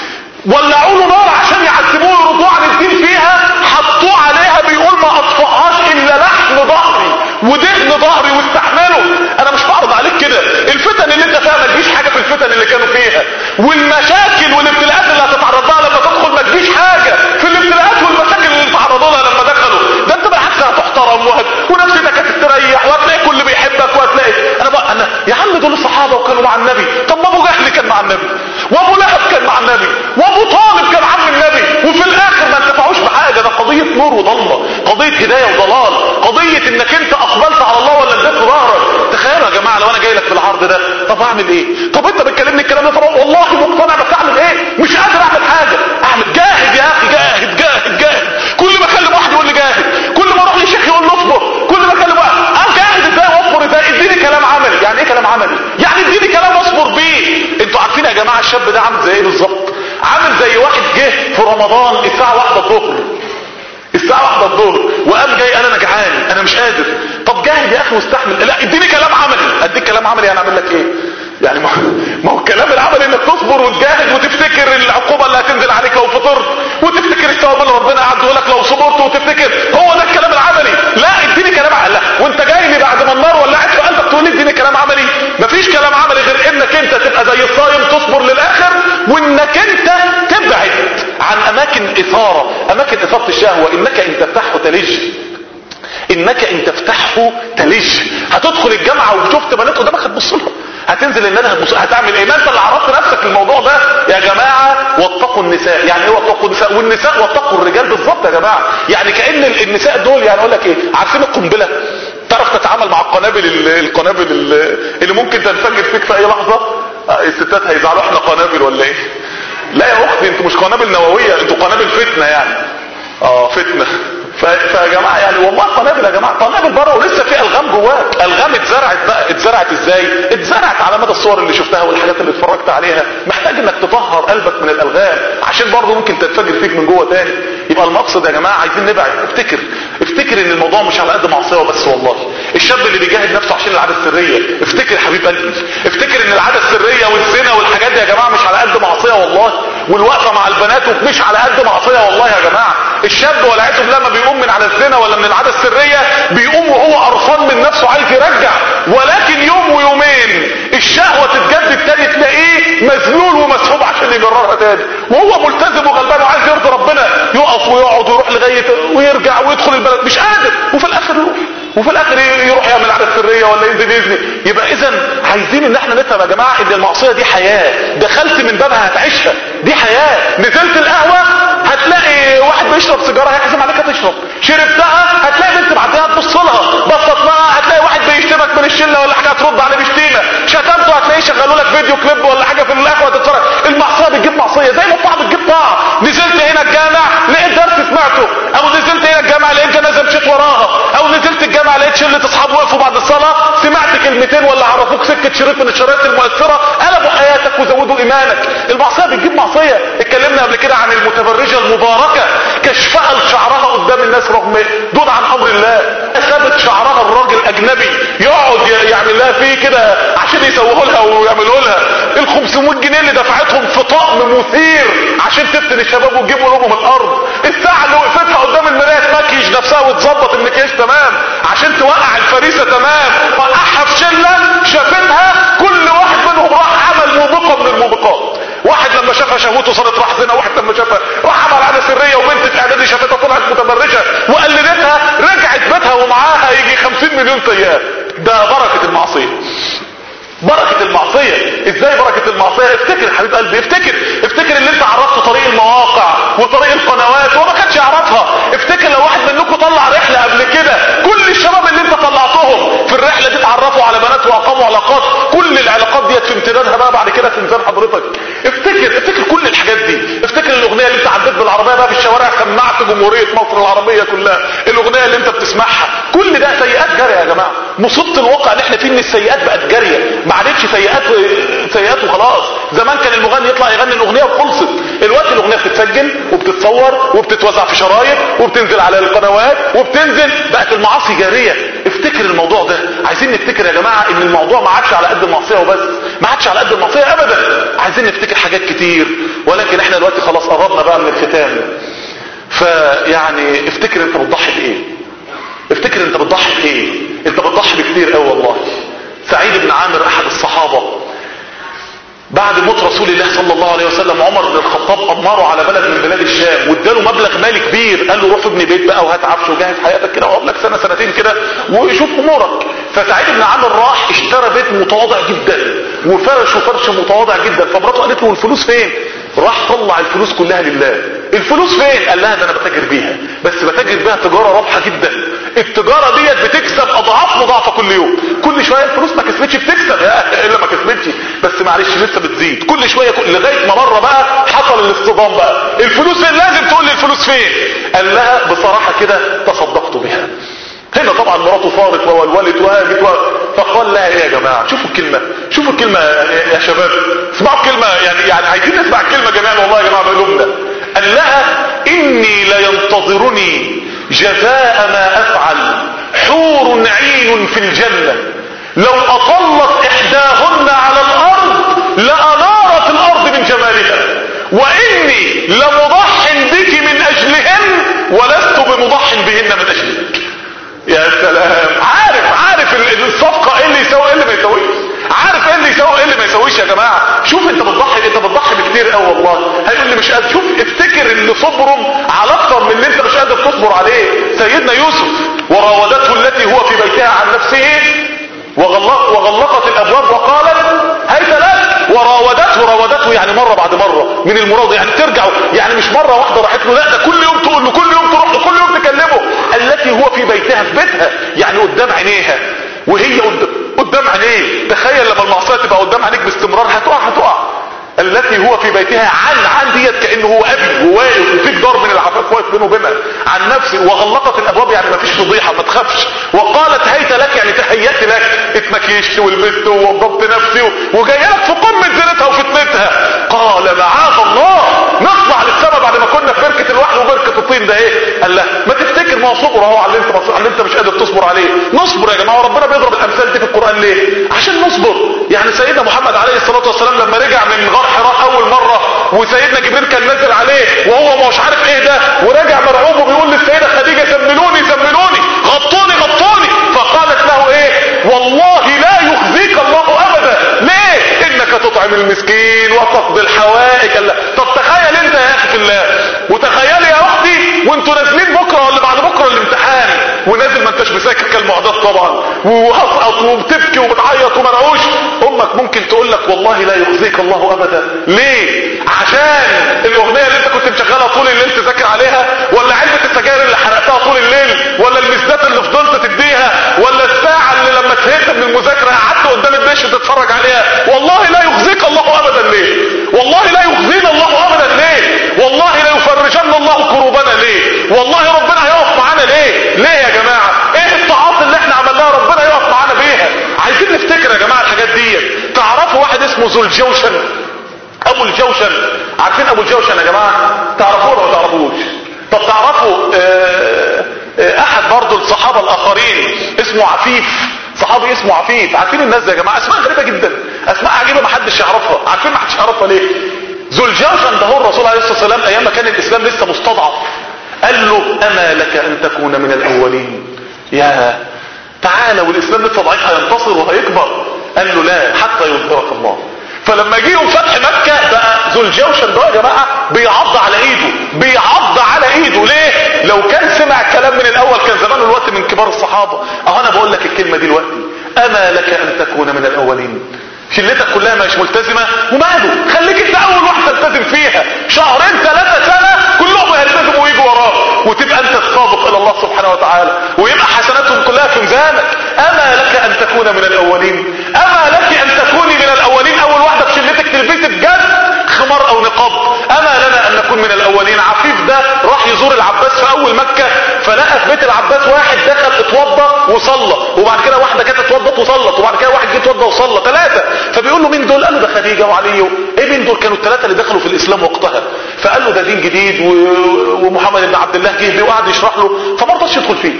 ولعوا له نار عشان يعذبوه يردوه عن الدين فيها حطوه عليها بيقول ما اطفأهاش الا لحم ظهري ودهن ظهري واستحمله انا مش بعرض عليك كده الفتن اللي انت فيها ما تجيش حاجه في الفتن اللي كانوا فيها والمشاكل والابتلاءات اللي هتتعرض لها لما تدخل ما تجيش حاجه في الابتلاءات والمشاكل اللي تعرضوا لها لما دخلوا ده انت بالعكس هتحترم وهت... ونفسك هتستريح وهتلاقي كل بيحبك وهتلاقي انا بقى انا يا عم دول الصحابه وكانوا مع النبي طب ما ابو جهل كان مع النبي وابو لهب كان مع النبي وابو طالب كان عم النبي وفي الاخر ما انتفعوش بحاجه ده قضيه نور وضلمه قضيه هدايه وضلال قضيه انك انت اقبلت على الله ولا اديت ظهرك تخيلوا يا جماعه لو انا جاي لك بالعرض ده طب اعمل ايه طب انت بتكلمني الكلام ده طب والله مقتنع بس اعمل ايه مش قادر اعمل حاجه اعمل جاهد يا اخي جاهد جاهد جاهد كل ما اكلم واحد يقول لي جاهد كل ما اروح لشيخ يقول لي اصبر كل ما اكلم واحد انا جاهد ازاي واصبر ازاي اديني كلام عملي يعني ايه كلام عملي يعني اديني كلام اصبر بيه انتوا عارفين يا جماعه الشاب ده عامل زي ايه بالظبط عامل زي واحد جه في رمضان الساعه واحدة الظهر الساعة واحدة الظهر وقام جاي قال انا جعان انا مش قادر طب جاهد يا اخي واستحمل لا اديني كلام عملي اديك كلام عملي انا اعمل لك ايه يعني ما ما هو الكلام العملي انك تصبر وتجاهد وتفتكر العقوبة اللي هتنزل عليك لو فطرت وتفتكر الثواب اللي ربنا قعد لك لو صبرت وتفتكر هو ده الكلام العملي لا اديني كلام عملي وانت جاي لي بعد ما النار ولعت في قلبك تقول لي اديني كلام عملي مفيش كلام عملي غير انك انت تبقى زي الصايم تصبر للاخر وانك انت تبعد عن اماكن اثارة اماكن اثارة الشهوة انك ان تفتحه تلج انك ان تفتحه تلج هتدخل الجامعة وشفت بنات قدامك هتبص لهم هتنزل ان انا هتبص هتعمل ايه ما انت اللي عرضت نفسك للموضوع ده يا جماعة واتقوا النساء يعني ايه واتقوا النساء والنساء واتقوا الرجال بالظبط يا جماعة يعني كأن ال- النساء دول يعني اقول لك ايه عارفين القنبلة تعرف تتعامل مع القنابل ال- القنابل ال- اللي ممكن تنفجر فيك في اي لحظة آه، الستات هيزعلوا احنا قنابل ولا ايه لا يا اختي انتوا مش قنابل نووية انتوا قنابل فتنة يعني اه فتنة ف- فيا جماعة يعني والله قنابل يا جماعة قنابل بره ولسه في الغام جواك الغام اتزرعت بقى اتزرعت ازاي ازاي اتزرعت على مدى الصور اللي شفتها والحاجات اللي اتفرجت عليها محتاج انك تطهر قلبك من الالغام عشان برضه ممكن تنفجر فيك من جوه تاني يبقى المقصد يا جماعه عايزين نبعد افتكر افتكر ان الموضوع مش على قد معصيه وبس والله الشاب اللي بيجاهد نفسه عشان العاده السريه افتكر حبيب قلبي افتكر ان العاده السريه والزنا والحاجات دي يا جماعه مش على قد معصيه والله والوقفه مع البنات مش على قد معصيه والله يا جماعه الشاب والعياذ بالله لما بيقوم من على الزنا ولا من العاده السريه بيقوم وهو قرفان من نفسه عايز يرجع ولكن يوم ويومين الشهوه تتجدد تاني تلاقيه مذلول ومسحوب عشان يجررها تاني وهو ملتزم وغلبان وعايز يرضي ربنا يقف ويقعد ويروح لغايه ويرجع ويدخل البلد مش قادر وفي الاخر يروح وفي الاخر يروح يعمل عاده سريه ولا ينزل يزني يبقى اذا عايزين ان احنا نفهم يا جماعه ان المعصيه دي حياه دخلت من بابها هتعيشها دي حياه نزلت القهوه هتلاقي واحد بيشرب سيجاره هيحزم عليك هتشرب شربتها هتلاقي بنت معديه تبص لها بصت لها هتلاقي واحد بيشتمك من الشله ولا حاجه هترد عليه بشتيمه شتمته هتلاقيه شغلوا لك فيديو كليب ولا حاجه في القهوه تتفرج المعصيه بتجيب معصيه زي ما الطاعه بتجيب طاعه نزلت هنا الجامع لقيت درس سمعته او نزلت هنا الجامع لقيت جنازه مشيت وراها او نزلت الجامع لقيت شله اصحاب وقفوا بعد الصلاه سمعت كلمتين ولا عرفوك سكه شريط من الشرايط المؤثره قلبوا حياتك وزودوا ايمانك المعصيه بتجيب معصيه اتكلمنا قبل كده عن المتبرجه المباركه كشفها لشعرها قدام الناس رغم دون عن امر الله سابت شعرها الراجل اجنبي يقعد يعمل لها فيه كده عشان يسووه لها ويعملوا لها ال 500 جنيه اللي دفعتهم في طقم مثير عشان تفتن الشباب وتجيب قلوبهم الارض الساعه اللي وقفتها قدام المرايه تمكيش نفسها وتظبط المكياج تمام عشان توقع الفريسه تمام وقعها في شله شافتها كل واحد منهم راح عمل موبقه من الموبقات واحد لما شافها شهوته صارت راح زنا واحد لما شافها راح عمل عاده سريه وبنت في اعدادي شافتها طلعت متبرجه وقلدتها رجعت بيتها ومعاها يجي 50 مليون سيئه ده بركه المعصيه بركة المعصية ازاي بركة المعصية افتكر يا حبيب قلبي افتكر افتكر اللي انت عرفته طريق المواقع وطريق القنوات وما كانش يعرفها افتكر لو واحد منكم طلع رحلة قبل كده كل الشباب اللي انت طلعتهم في الرحلة دي اتعرفوا على بنات واقاموا علاقات كل العلاقات ديت في امتدادها بقى بعد كده في ميزان حضرتك افتكر افتكر كل الحاجات دي افتكر الاغنية اللي انت عديت بالعربية بقى في الشوارع سمعت جمهورية مصر العربية كلها الاغنية اللي انت بتسمعها كل ده سيئات جارية يا جماعة مصيبة الواقع اللي احنا فيه ان السيئات بقت جارية ما عادتش سيئات سيئات وخلاص زمان كان المغني يطلع يغني الاغنيه وخلصت الوقت الاغنيه بتتسجل وبتتصور وبتتوزع في شرايط وبتنزل على القنوات وبتنزل بقت المعاصي جاريه افتكر الموضوع ده عايزين نفتكر يا جماعه ان الموضوع ما عادش على قد المعصيه وبس ما عادش على قد المعصيه ابدا عايزين نفتكر حاجات كتير ولكن احنا دلوقتي خلاص قربنا بقى من الختام فيعني افتكر انت بتضحي بايه افتكر انت بتضحي بايه انت بتضحي بكتير قوي والله سعيد بن عامر احد الصحابة بعد موت رسول الله صلى الله عليه وسلم عمر بن الخطاب امره على بلد من بلاد الشام واداله مبلغ مالي كبير قال له روح ابني بيت بقى وهات عفش وجهز حياتك كده واقعد لك سنه سنتين كده وشوف امورك فسعيد بن عامر راح اشترى بيت متواضع جدا وفرشه فرش متواضع جدا فمراته قالت له الفلوس فين راح طلع الفلوس كلها لله الفلوس فين قال لها ده انا بتاجر بيها بس بتاجر بيها تجاره رابحه جدا التجاره ديت بتكسب اضعاف مضاعفه كل يوم كل شويه الفلوس ما كسبتش بتكسب يا الا ما كسبتش بس معلش لسه بتزيد كل شويه كل لغايه ما مره بقى حصل الاصطدام بقى الفلوس فين لازم تقول لي الفلوس فين قال لها بصراحه كده تصدقت بها هنا طبعا مراته فارت وولولت وهاجت و... فقال لها ايه يا جماعه شوفوا الكلمه شوفوا الكلمه يا شباب اسمعوا الكلمه يعني يعني عايزين نسمع الكلمه جميعا والله يا جماعه بقلوبنا قال لها اني لينتظرني جزاء ما افعل حور عين في الجنه لو اطلت احداهن على الارض لانارت الارض من جمالها واني لمضح بك من اجلهن ولست بمضح بهن من اجلك يا سلام عارف عارف الصفقه ايه اللي يسوي ايه اللي ما يسويش عارف ايه اللي يسوي ايه اللي ما يسويش يا جماعه شوف انت بتضحي انت بتضحي بكتير قوي والله هيقول لي مش قادر شوف افتكر ان صبرهم على اكتر من اللي انت مش قادر تصبر عليه سيدنا يوسف وراودته التي هو في بيتها عن نفسه وغلق وغلقت الابواب وقالت هيت لك وراودته راودته يعني مره بعد مره من المراوده يعني ترجع يعني مش مره واحده راحت له لا ده كل يوم تقول له كل يوم تروح له كل يوم تكلمه التي هو في بيتها في بيتها يعني قدام عينيها وهي قدام, قدام عينيه تخيل لما المعصيه تبقى قدام عينيك باستمرار هتقع هتقع التي هو في بيتها عن عن ديت كانه هو ابي وواقف وفي جدار من العفاف واقف بينه وبينها عن نفسه وغلقت الابواب يعني ما فيش فضيحه ما تخافش وقالت هيت لك يعني تهيأت لك اتمكيشت ولبست ووظفت نفسي و- وجاي لك في قمه زينتها وفتنتها قال معاذ الله نطلع للسما بعد ما كنا في بركه الوحل وبركه الطين ده ايه قال لا ما تفتكر ما هو صبر اهو على اللي انت على اللي انت مش قادر تصبر عليه نصبر يا جماعه وربنا بيضرب الامثال دي في القران ليه عشان نصبر يعني سيدنا محمد عليه الصلاه والسلام لما رجع من غار حراء اول مره وسيدنا جبريل كان نازل عليه وهو مش عارف ايه ده ورجع مرعوب وبيقول للسيده خديجه سمنوني سمنوني غطوني غطوني فقالت له ايه والله لا يخزيك الله ابدا ليه انك تطعم المسكين وتقضي الحوائج قال لا. طب تخيل انت يا اخي في الله وتخيلي يا اختي وانتوا نازلين بكره ولا بعد بكره الامتحان ونازل ما انتش مساكت كالمعدات طبعا وهسقط وبتبكي وبتعيط ومرعوش امك ممكن تقول لك والله لا يخزيك الله ابدا ليه عشان الاغنيه اللي انت كنت مشغلها طول الليل تذاكر عليها ولا علبه السجاير اللي حرقتها طول الليل ولا المسدات اللي فضلت تديها ولا الساعه اللي لما زهقت من المذاكره قعدت قدام الدش تتفرج عليها والله لا يخزيك الله ابدا ليه والله لا يخزينا الله ابدا ليه والله لا يفرجن الله كروبنا ليه والله ربنا هيقف معانا ليه ليه يا جماعه ايه الطاعات اللي احنا عملناها ربنا يقف معانا بيها عايزين نفتكر يا جماعه الحاجات دي تعرفوا واحد اسمه ذو الجوشن ابو الجوشن عارفين ابو الجوشن يا جماعه تعرفوه ولا ما تعرفوش طب تعرفوا آه، آه، احد برضو الصحابه الاخرين اسمه عفيف صحابي اسمه عفيف عارفين الناس دي يا جماعه اسماء غريبه جدا اسماء عجيبه ما حدش يعرفها عارفين ما حدش يعرفها ليه ذو الجوشن ده هو الرسول عليه الصلاه والسلام ايام ما كان الاسلام لسه مستضعف قال له اما لك ان تكون من الاولين يا تعالى والاسلام لسه ضعيف هينتصر وهيكبر قال له لا حتى يظهرك الله فلما جه يوم فتح مكة بقى ذو الجوشن ده يا جماعة بيعض على ايده بيعض على ايده ليه لو كان سمع الكلام من الاول كان زمانه الوقت من كبار الصحابة اهو انا بقول لك الكلمة دي دلوقتي اما لك ان تكون من الاولين شلتك كلها مش ملتزمة وماله خليك انت اول واحد تلتزم فيها شهرين ثلاثة سنة كلهم هيلتزموا ويجوا وراك وتبقى انت السابق الى الله سبحانه وتعالى ويبقى حسناتهم كلها في ميزانك اما لك ان تكون من الاولين اما لك ان تكوني من الاولين اول واحدة في شلتك تلبسي بجد خمار او نقاب اما لنا ان نكون من الاولين عفيف ده راح يزور العباس في اول مكة فلقى في بيت العباس واحد دخل اتوضى وصلى وبعد كده واحدة كانت اتوضت وصلت وبعد كده واحد جه اتوضى وصلى ثلاثة فبيقول له مين دول قال له ده خديجة وعلي و- ايه مين دول كانوا الثلاثة اللي دخلوا في الاسلام وقتها فقال له ده دين جديد و... ومحمد بن عبد الله جه بيه وقعد يشرح له فما رضاش يدخل فيه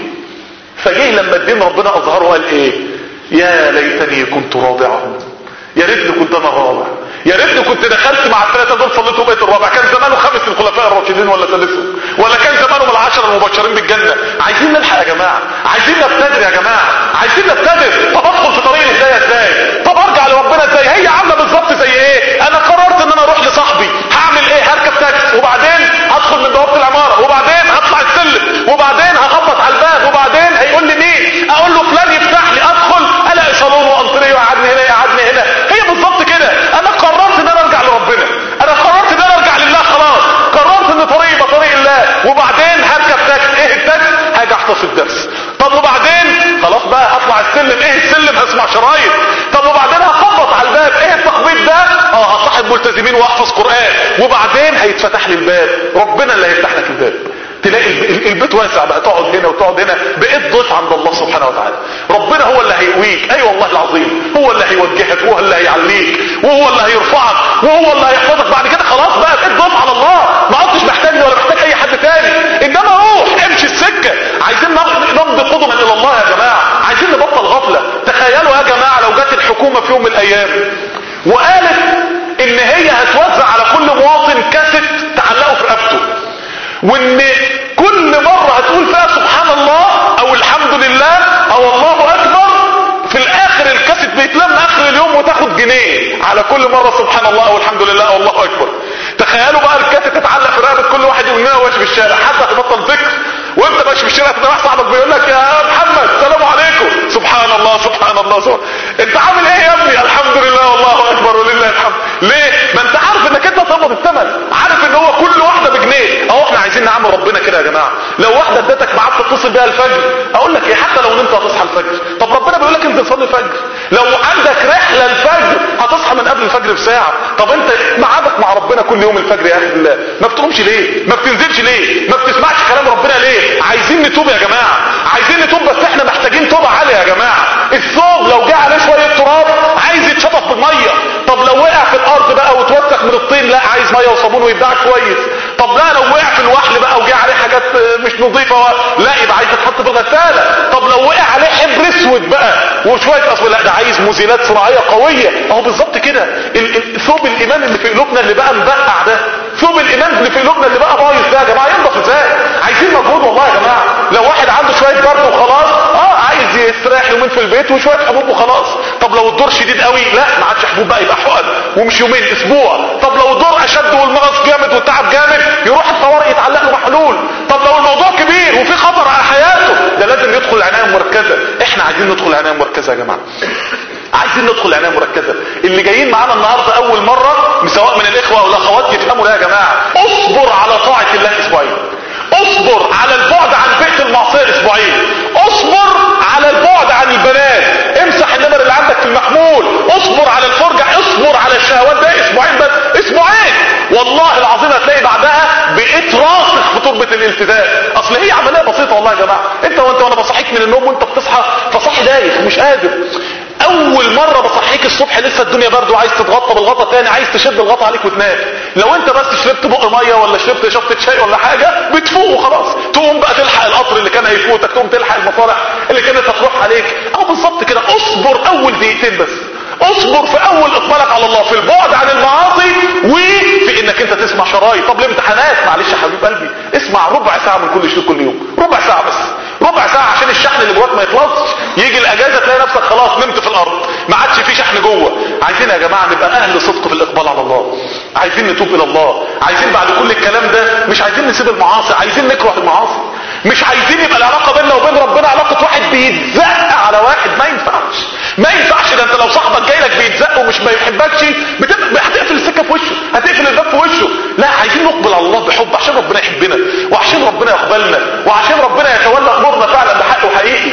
فجه لما الدين ربنا اظهره قال ايه يا ليتني كنت رابعهم يا ريتني كنت انا الرابع يا ريتني كنت دخلت مع الثلاثه دول صليت وبقيت الرابع كان زمانه خامس الخلفاء الراشدين ولا سادسهم ولا كان زمانه من العشره المبشرين بالجنه عايزين نلحق يا جماعه عايزين نبتدر يا جماعه عايزين نبتدر طب ادخل في طريق الهدايه ازاي طب ارجع لربنا ازاي هي عامله بالظبط زي ايه انا قررت ان انا اروح لصاحبي هعمل ايه هركب تاكسي وبعدين هدخل من بوابه العماره وبعدين هطلع السلم وبعدين هخبط على الباب وبعدين هيقول لي مين اقول له فلان يفتح لي ادخل الاقي صالون وانطريه ويقعدني هنا يقعدني هنا هي بالظبط كده انا قررت ان انا ارجع لربنا انا قررت ان انا ارجع لله خلاص قررت ان طريقي يبقى طريق الله وبعدين هركب تاكسي ايه التاكسي هاجي احفظ الدرس طب وبعدين خلاص بقى هطلع السلم ايه السلم هسمع شرايط طب وبعدين هخبط على الباب ايه التخبيط ده اه هصاحب ملتزمين واحفظ قران وبعدين هيتفتح لي الباب ربنا اللي هيفتح لك الباب تلاقي الب- البيت واسع بقى تقعد هنا وتقعد هنا بقيت ضيف عند الله سبحانه وتعالى ربنا هو اللي هيقويك اي والله العظيم هو اللي هيوجهك وهو اللي هيعليك وهو اللي هيرفعك وهو اللي هيحفظك بعد كده خلاص بقى بقيت ضيف على الله ما عدتش محتاجني ولا محتاج اي حد تاني انما روح امشي السكه عايزين نمضي نمضي قدما الى الله يا جماعه عايزين نبطل غفله تخيلوا يا جماعه لو جت الحكومه في يوم من الايام وقالت ان هي هتوزع على كل مواطن كاسيت تعلقه في رقبته وان كل مرة هتقول فيها سبحان الله او الحمد لله او الله اكبر في الاخر الكاسيت بيتلم اخر اليوم وتاخد جنيه على كل مرة سبحان الله او الحمد لله او الله اكبر تخيلوا بقى الكاسيت تتعلق في رقبة كل واحد يقول لنا ماشي في الشارع حتى هتبطل ذكر وانت ماشي في الشارع تلاقي واحد صاحبك بيقول لك يا محمد السلام عليكم سبحان الله سبحان الله سبحان انت عامل ايه يا ابني الحمد لله والله اكبر ولله الحمد ليه ما انت عارف انك انت تقبض الثمن عارف ان هو كل واحده بجنيه اهو احنا عايزين نعمل ربنا كده يا جماعه لو واحده ادتك ميعاد تتصل بيها الفجر اقول لك ايه حتى لو نمت هتصحى الفجر طب ربنا بيقول لك انزل صلي الفجر لو عندك رحله الفجر هتصحى من قبل الفجر بساعه طب انت ميعادك مع ربنا كل يوم الفجر يا اخي الله ما بتقومش ليه ما بتنزلش ليه ما بتسمعش كلام ربنا ليه عايزين نتوب يا جماعه عايزين نتوب بس احنا محتاجين توبه عاليه يا جماعه الثوب لو جه عليه شويه يتصب بميه طب لو وقع في الارض بقى وتوسخ من الطين لا عايز ميه وصابون ويتباع كويس طب لا لو وقع في الوحل بقى وجه عليه حاجات مش نظيفه و... لا يبقى عايز يتحط في الغساله طب لو وقع عليه حبر اسود بقى وشويه اصل لا ده عايز مزيلات صناعيه قويه اهو بالظبط كده ال- ال- ثوب الايمان اللي في قلوبنا اللي بقى مبقع ده ثوب الايمان اللي في قلوبنا اللي بقى بايظ ده يا جماعه ينضف ازاي عايزين مجهود والله يا جماعه لو واحد عنده شويه برد وخلاص اه عايز يستريح يومين في البيت وشويه حبوب وخلاص طب لو الدور شديد قوي لا ما عادش حبوب بقى يبقى حقن ومش يومين اسبوع طب لو الدور اشد والمغص جامد والتعب جامد يروح الطوارئ يتعلق له محلول طب لو الموضوع كبير وفي خطر على حياته ده لازم يدخل العنايه المركزه احنا عايزين ندخل العنايه المركزه يا جماعه عايزين ندخل العنايه المركزه اللي جايين معانا النهارده اول مره سواء من الاخوه او الاخوات يفهموا ده يا جماعه اصبر على طاعه الله اسبوعين اصبر على البعد عن بيئه المعصيه اسبوعين اصبر على البعد عن البنات امسح النمر اللي عندك في المحمول اصبر على الفرجه اصبر على الشهوات ده اسبوعين بس اسبوعين والله العظيم هتلاقي بعدها بقيت راسخ في تربه الالتزام اصل هي عمليه بسيطه والله يا جماعه انت وانت وانا بصحيك من النوم وانت بتصحى فصاحي دايخ ومش قادر اول مرة بصحيك الصبح لسه الدنيا برد وعايز تتغطى بالغطا تاني عايز تشد الغطا عليك وتنام لو انت بس شربت بق ميه ولا شربت شفطة شاي ولا حاجة بتفوق وخلاص تقوم بقى تلحق القطر اللي كان هيفوتك تقوم تلحق المصالح اللي كانت هتروح عليك او بالظبط كده اصبر اول دقيقتين بس اصبر في اول اقبالك على الله في البعد عن المعاصي وفي انك انت تسمع شرايط طب الامتحانات معلش يا حبيب قلبي اسمع ربع ساعة من كل شيء كل يوم ربع ساعة بس ربع ساعة عشان الشحن اللي جواك ما يخلصش يجي الاجازة تلاقي نفسك خلاص نمت في الارض ما عادش في شحن جوه عايزين يا جماعة نبقى اهل صدق في الاقبال على الله عايزين نتوب الى الله عايزين بعد كل الكلام ده مش عايزين نسيب المعاصي عايزين نكره المعاصي مش عايزين يبقى العلاقة بيننا وبين ربنا علاقة واحد بيتزق على واحد ما ينفعش ما ينفعش ده انت لو صاحبك جاي لك بيتزق ومش ما يحبكش بتبقى هتقفل السكه في وشه هتقفل الباب في وشه لا عايزين نقبل على الله بحب عشان ربنا يحبنا وعشان ربنا يقبلنا وعشان ربنا يتولى امورنا فعلا بحق وحقيقي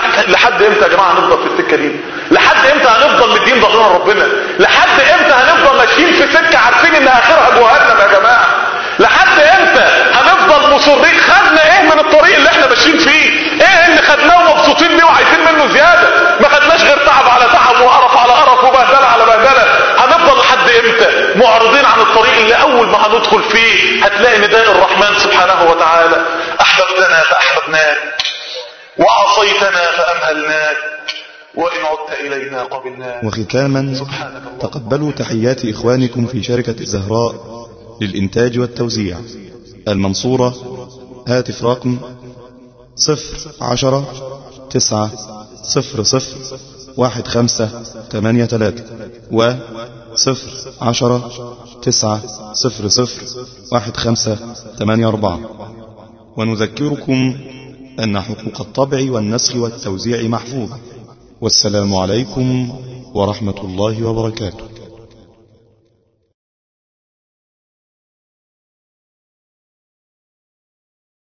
لحد امتى يا جماعه هنفضل في السكه دي لحد امتى هنفضل مدين ظهرنا ربنا لحد امتى هنفضل ماشيين في سكه عارفين ان اخرها جهنم يا جماعه لحد امتى هنفضل مصرين خدنا ايه من الطريق اللي احنا ماشيين فيه ايه اللي خدناه ومبسوطين بيه وعايزين منه زياده ما خدناش غير تعب على تعب وقرف على قرف وبهدله على بهدله هنفضل لحد امتى معرضين عن الطريق اللي اول ما هندخل فيه هتلاقي نداء الرحمن سبحانه وتعالى احببتنا فاحببناك وعصيتنا فامهلناك وان عدت الينا قبلناك وختاما تقبلوا تحيات إخوانكم في شركة الزهراء للإنتاج والتوزيع المنصورة هاتف رقم صفر عشرة تسعة صفر صفر واحد خمسة تمانية تلاتة و صفر عشرة تسعة صفر صفر واحد خمسة تمانية أربعة ونذكركم أن حقوق الطبع والنسخ والتوزيع محفوظة والسلام عليكم ورحمة الله وبركاته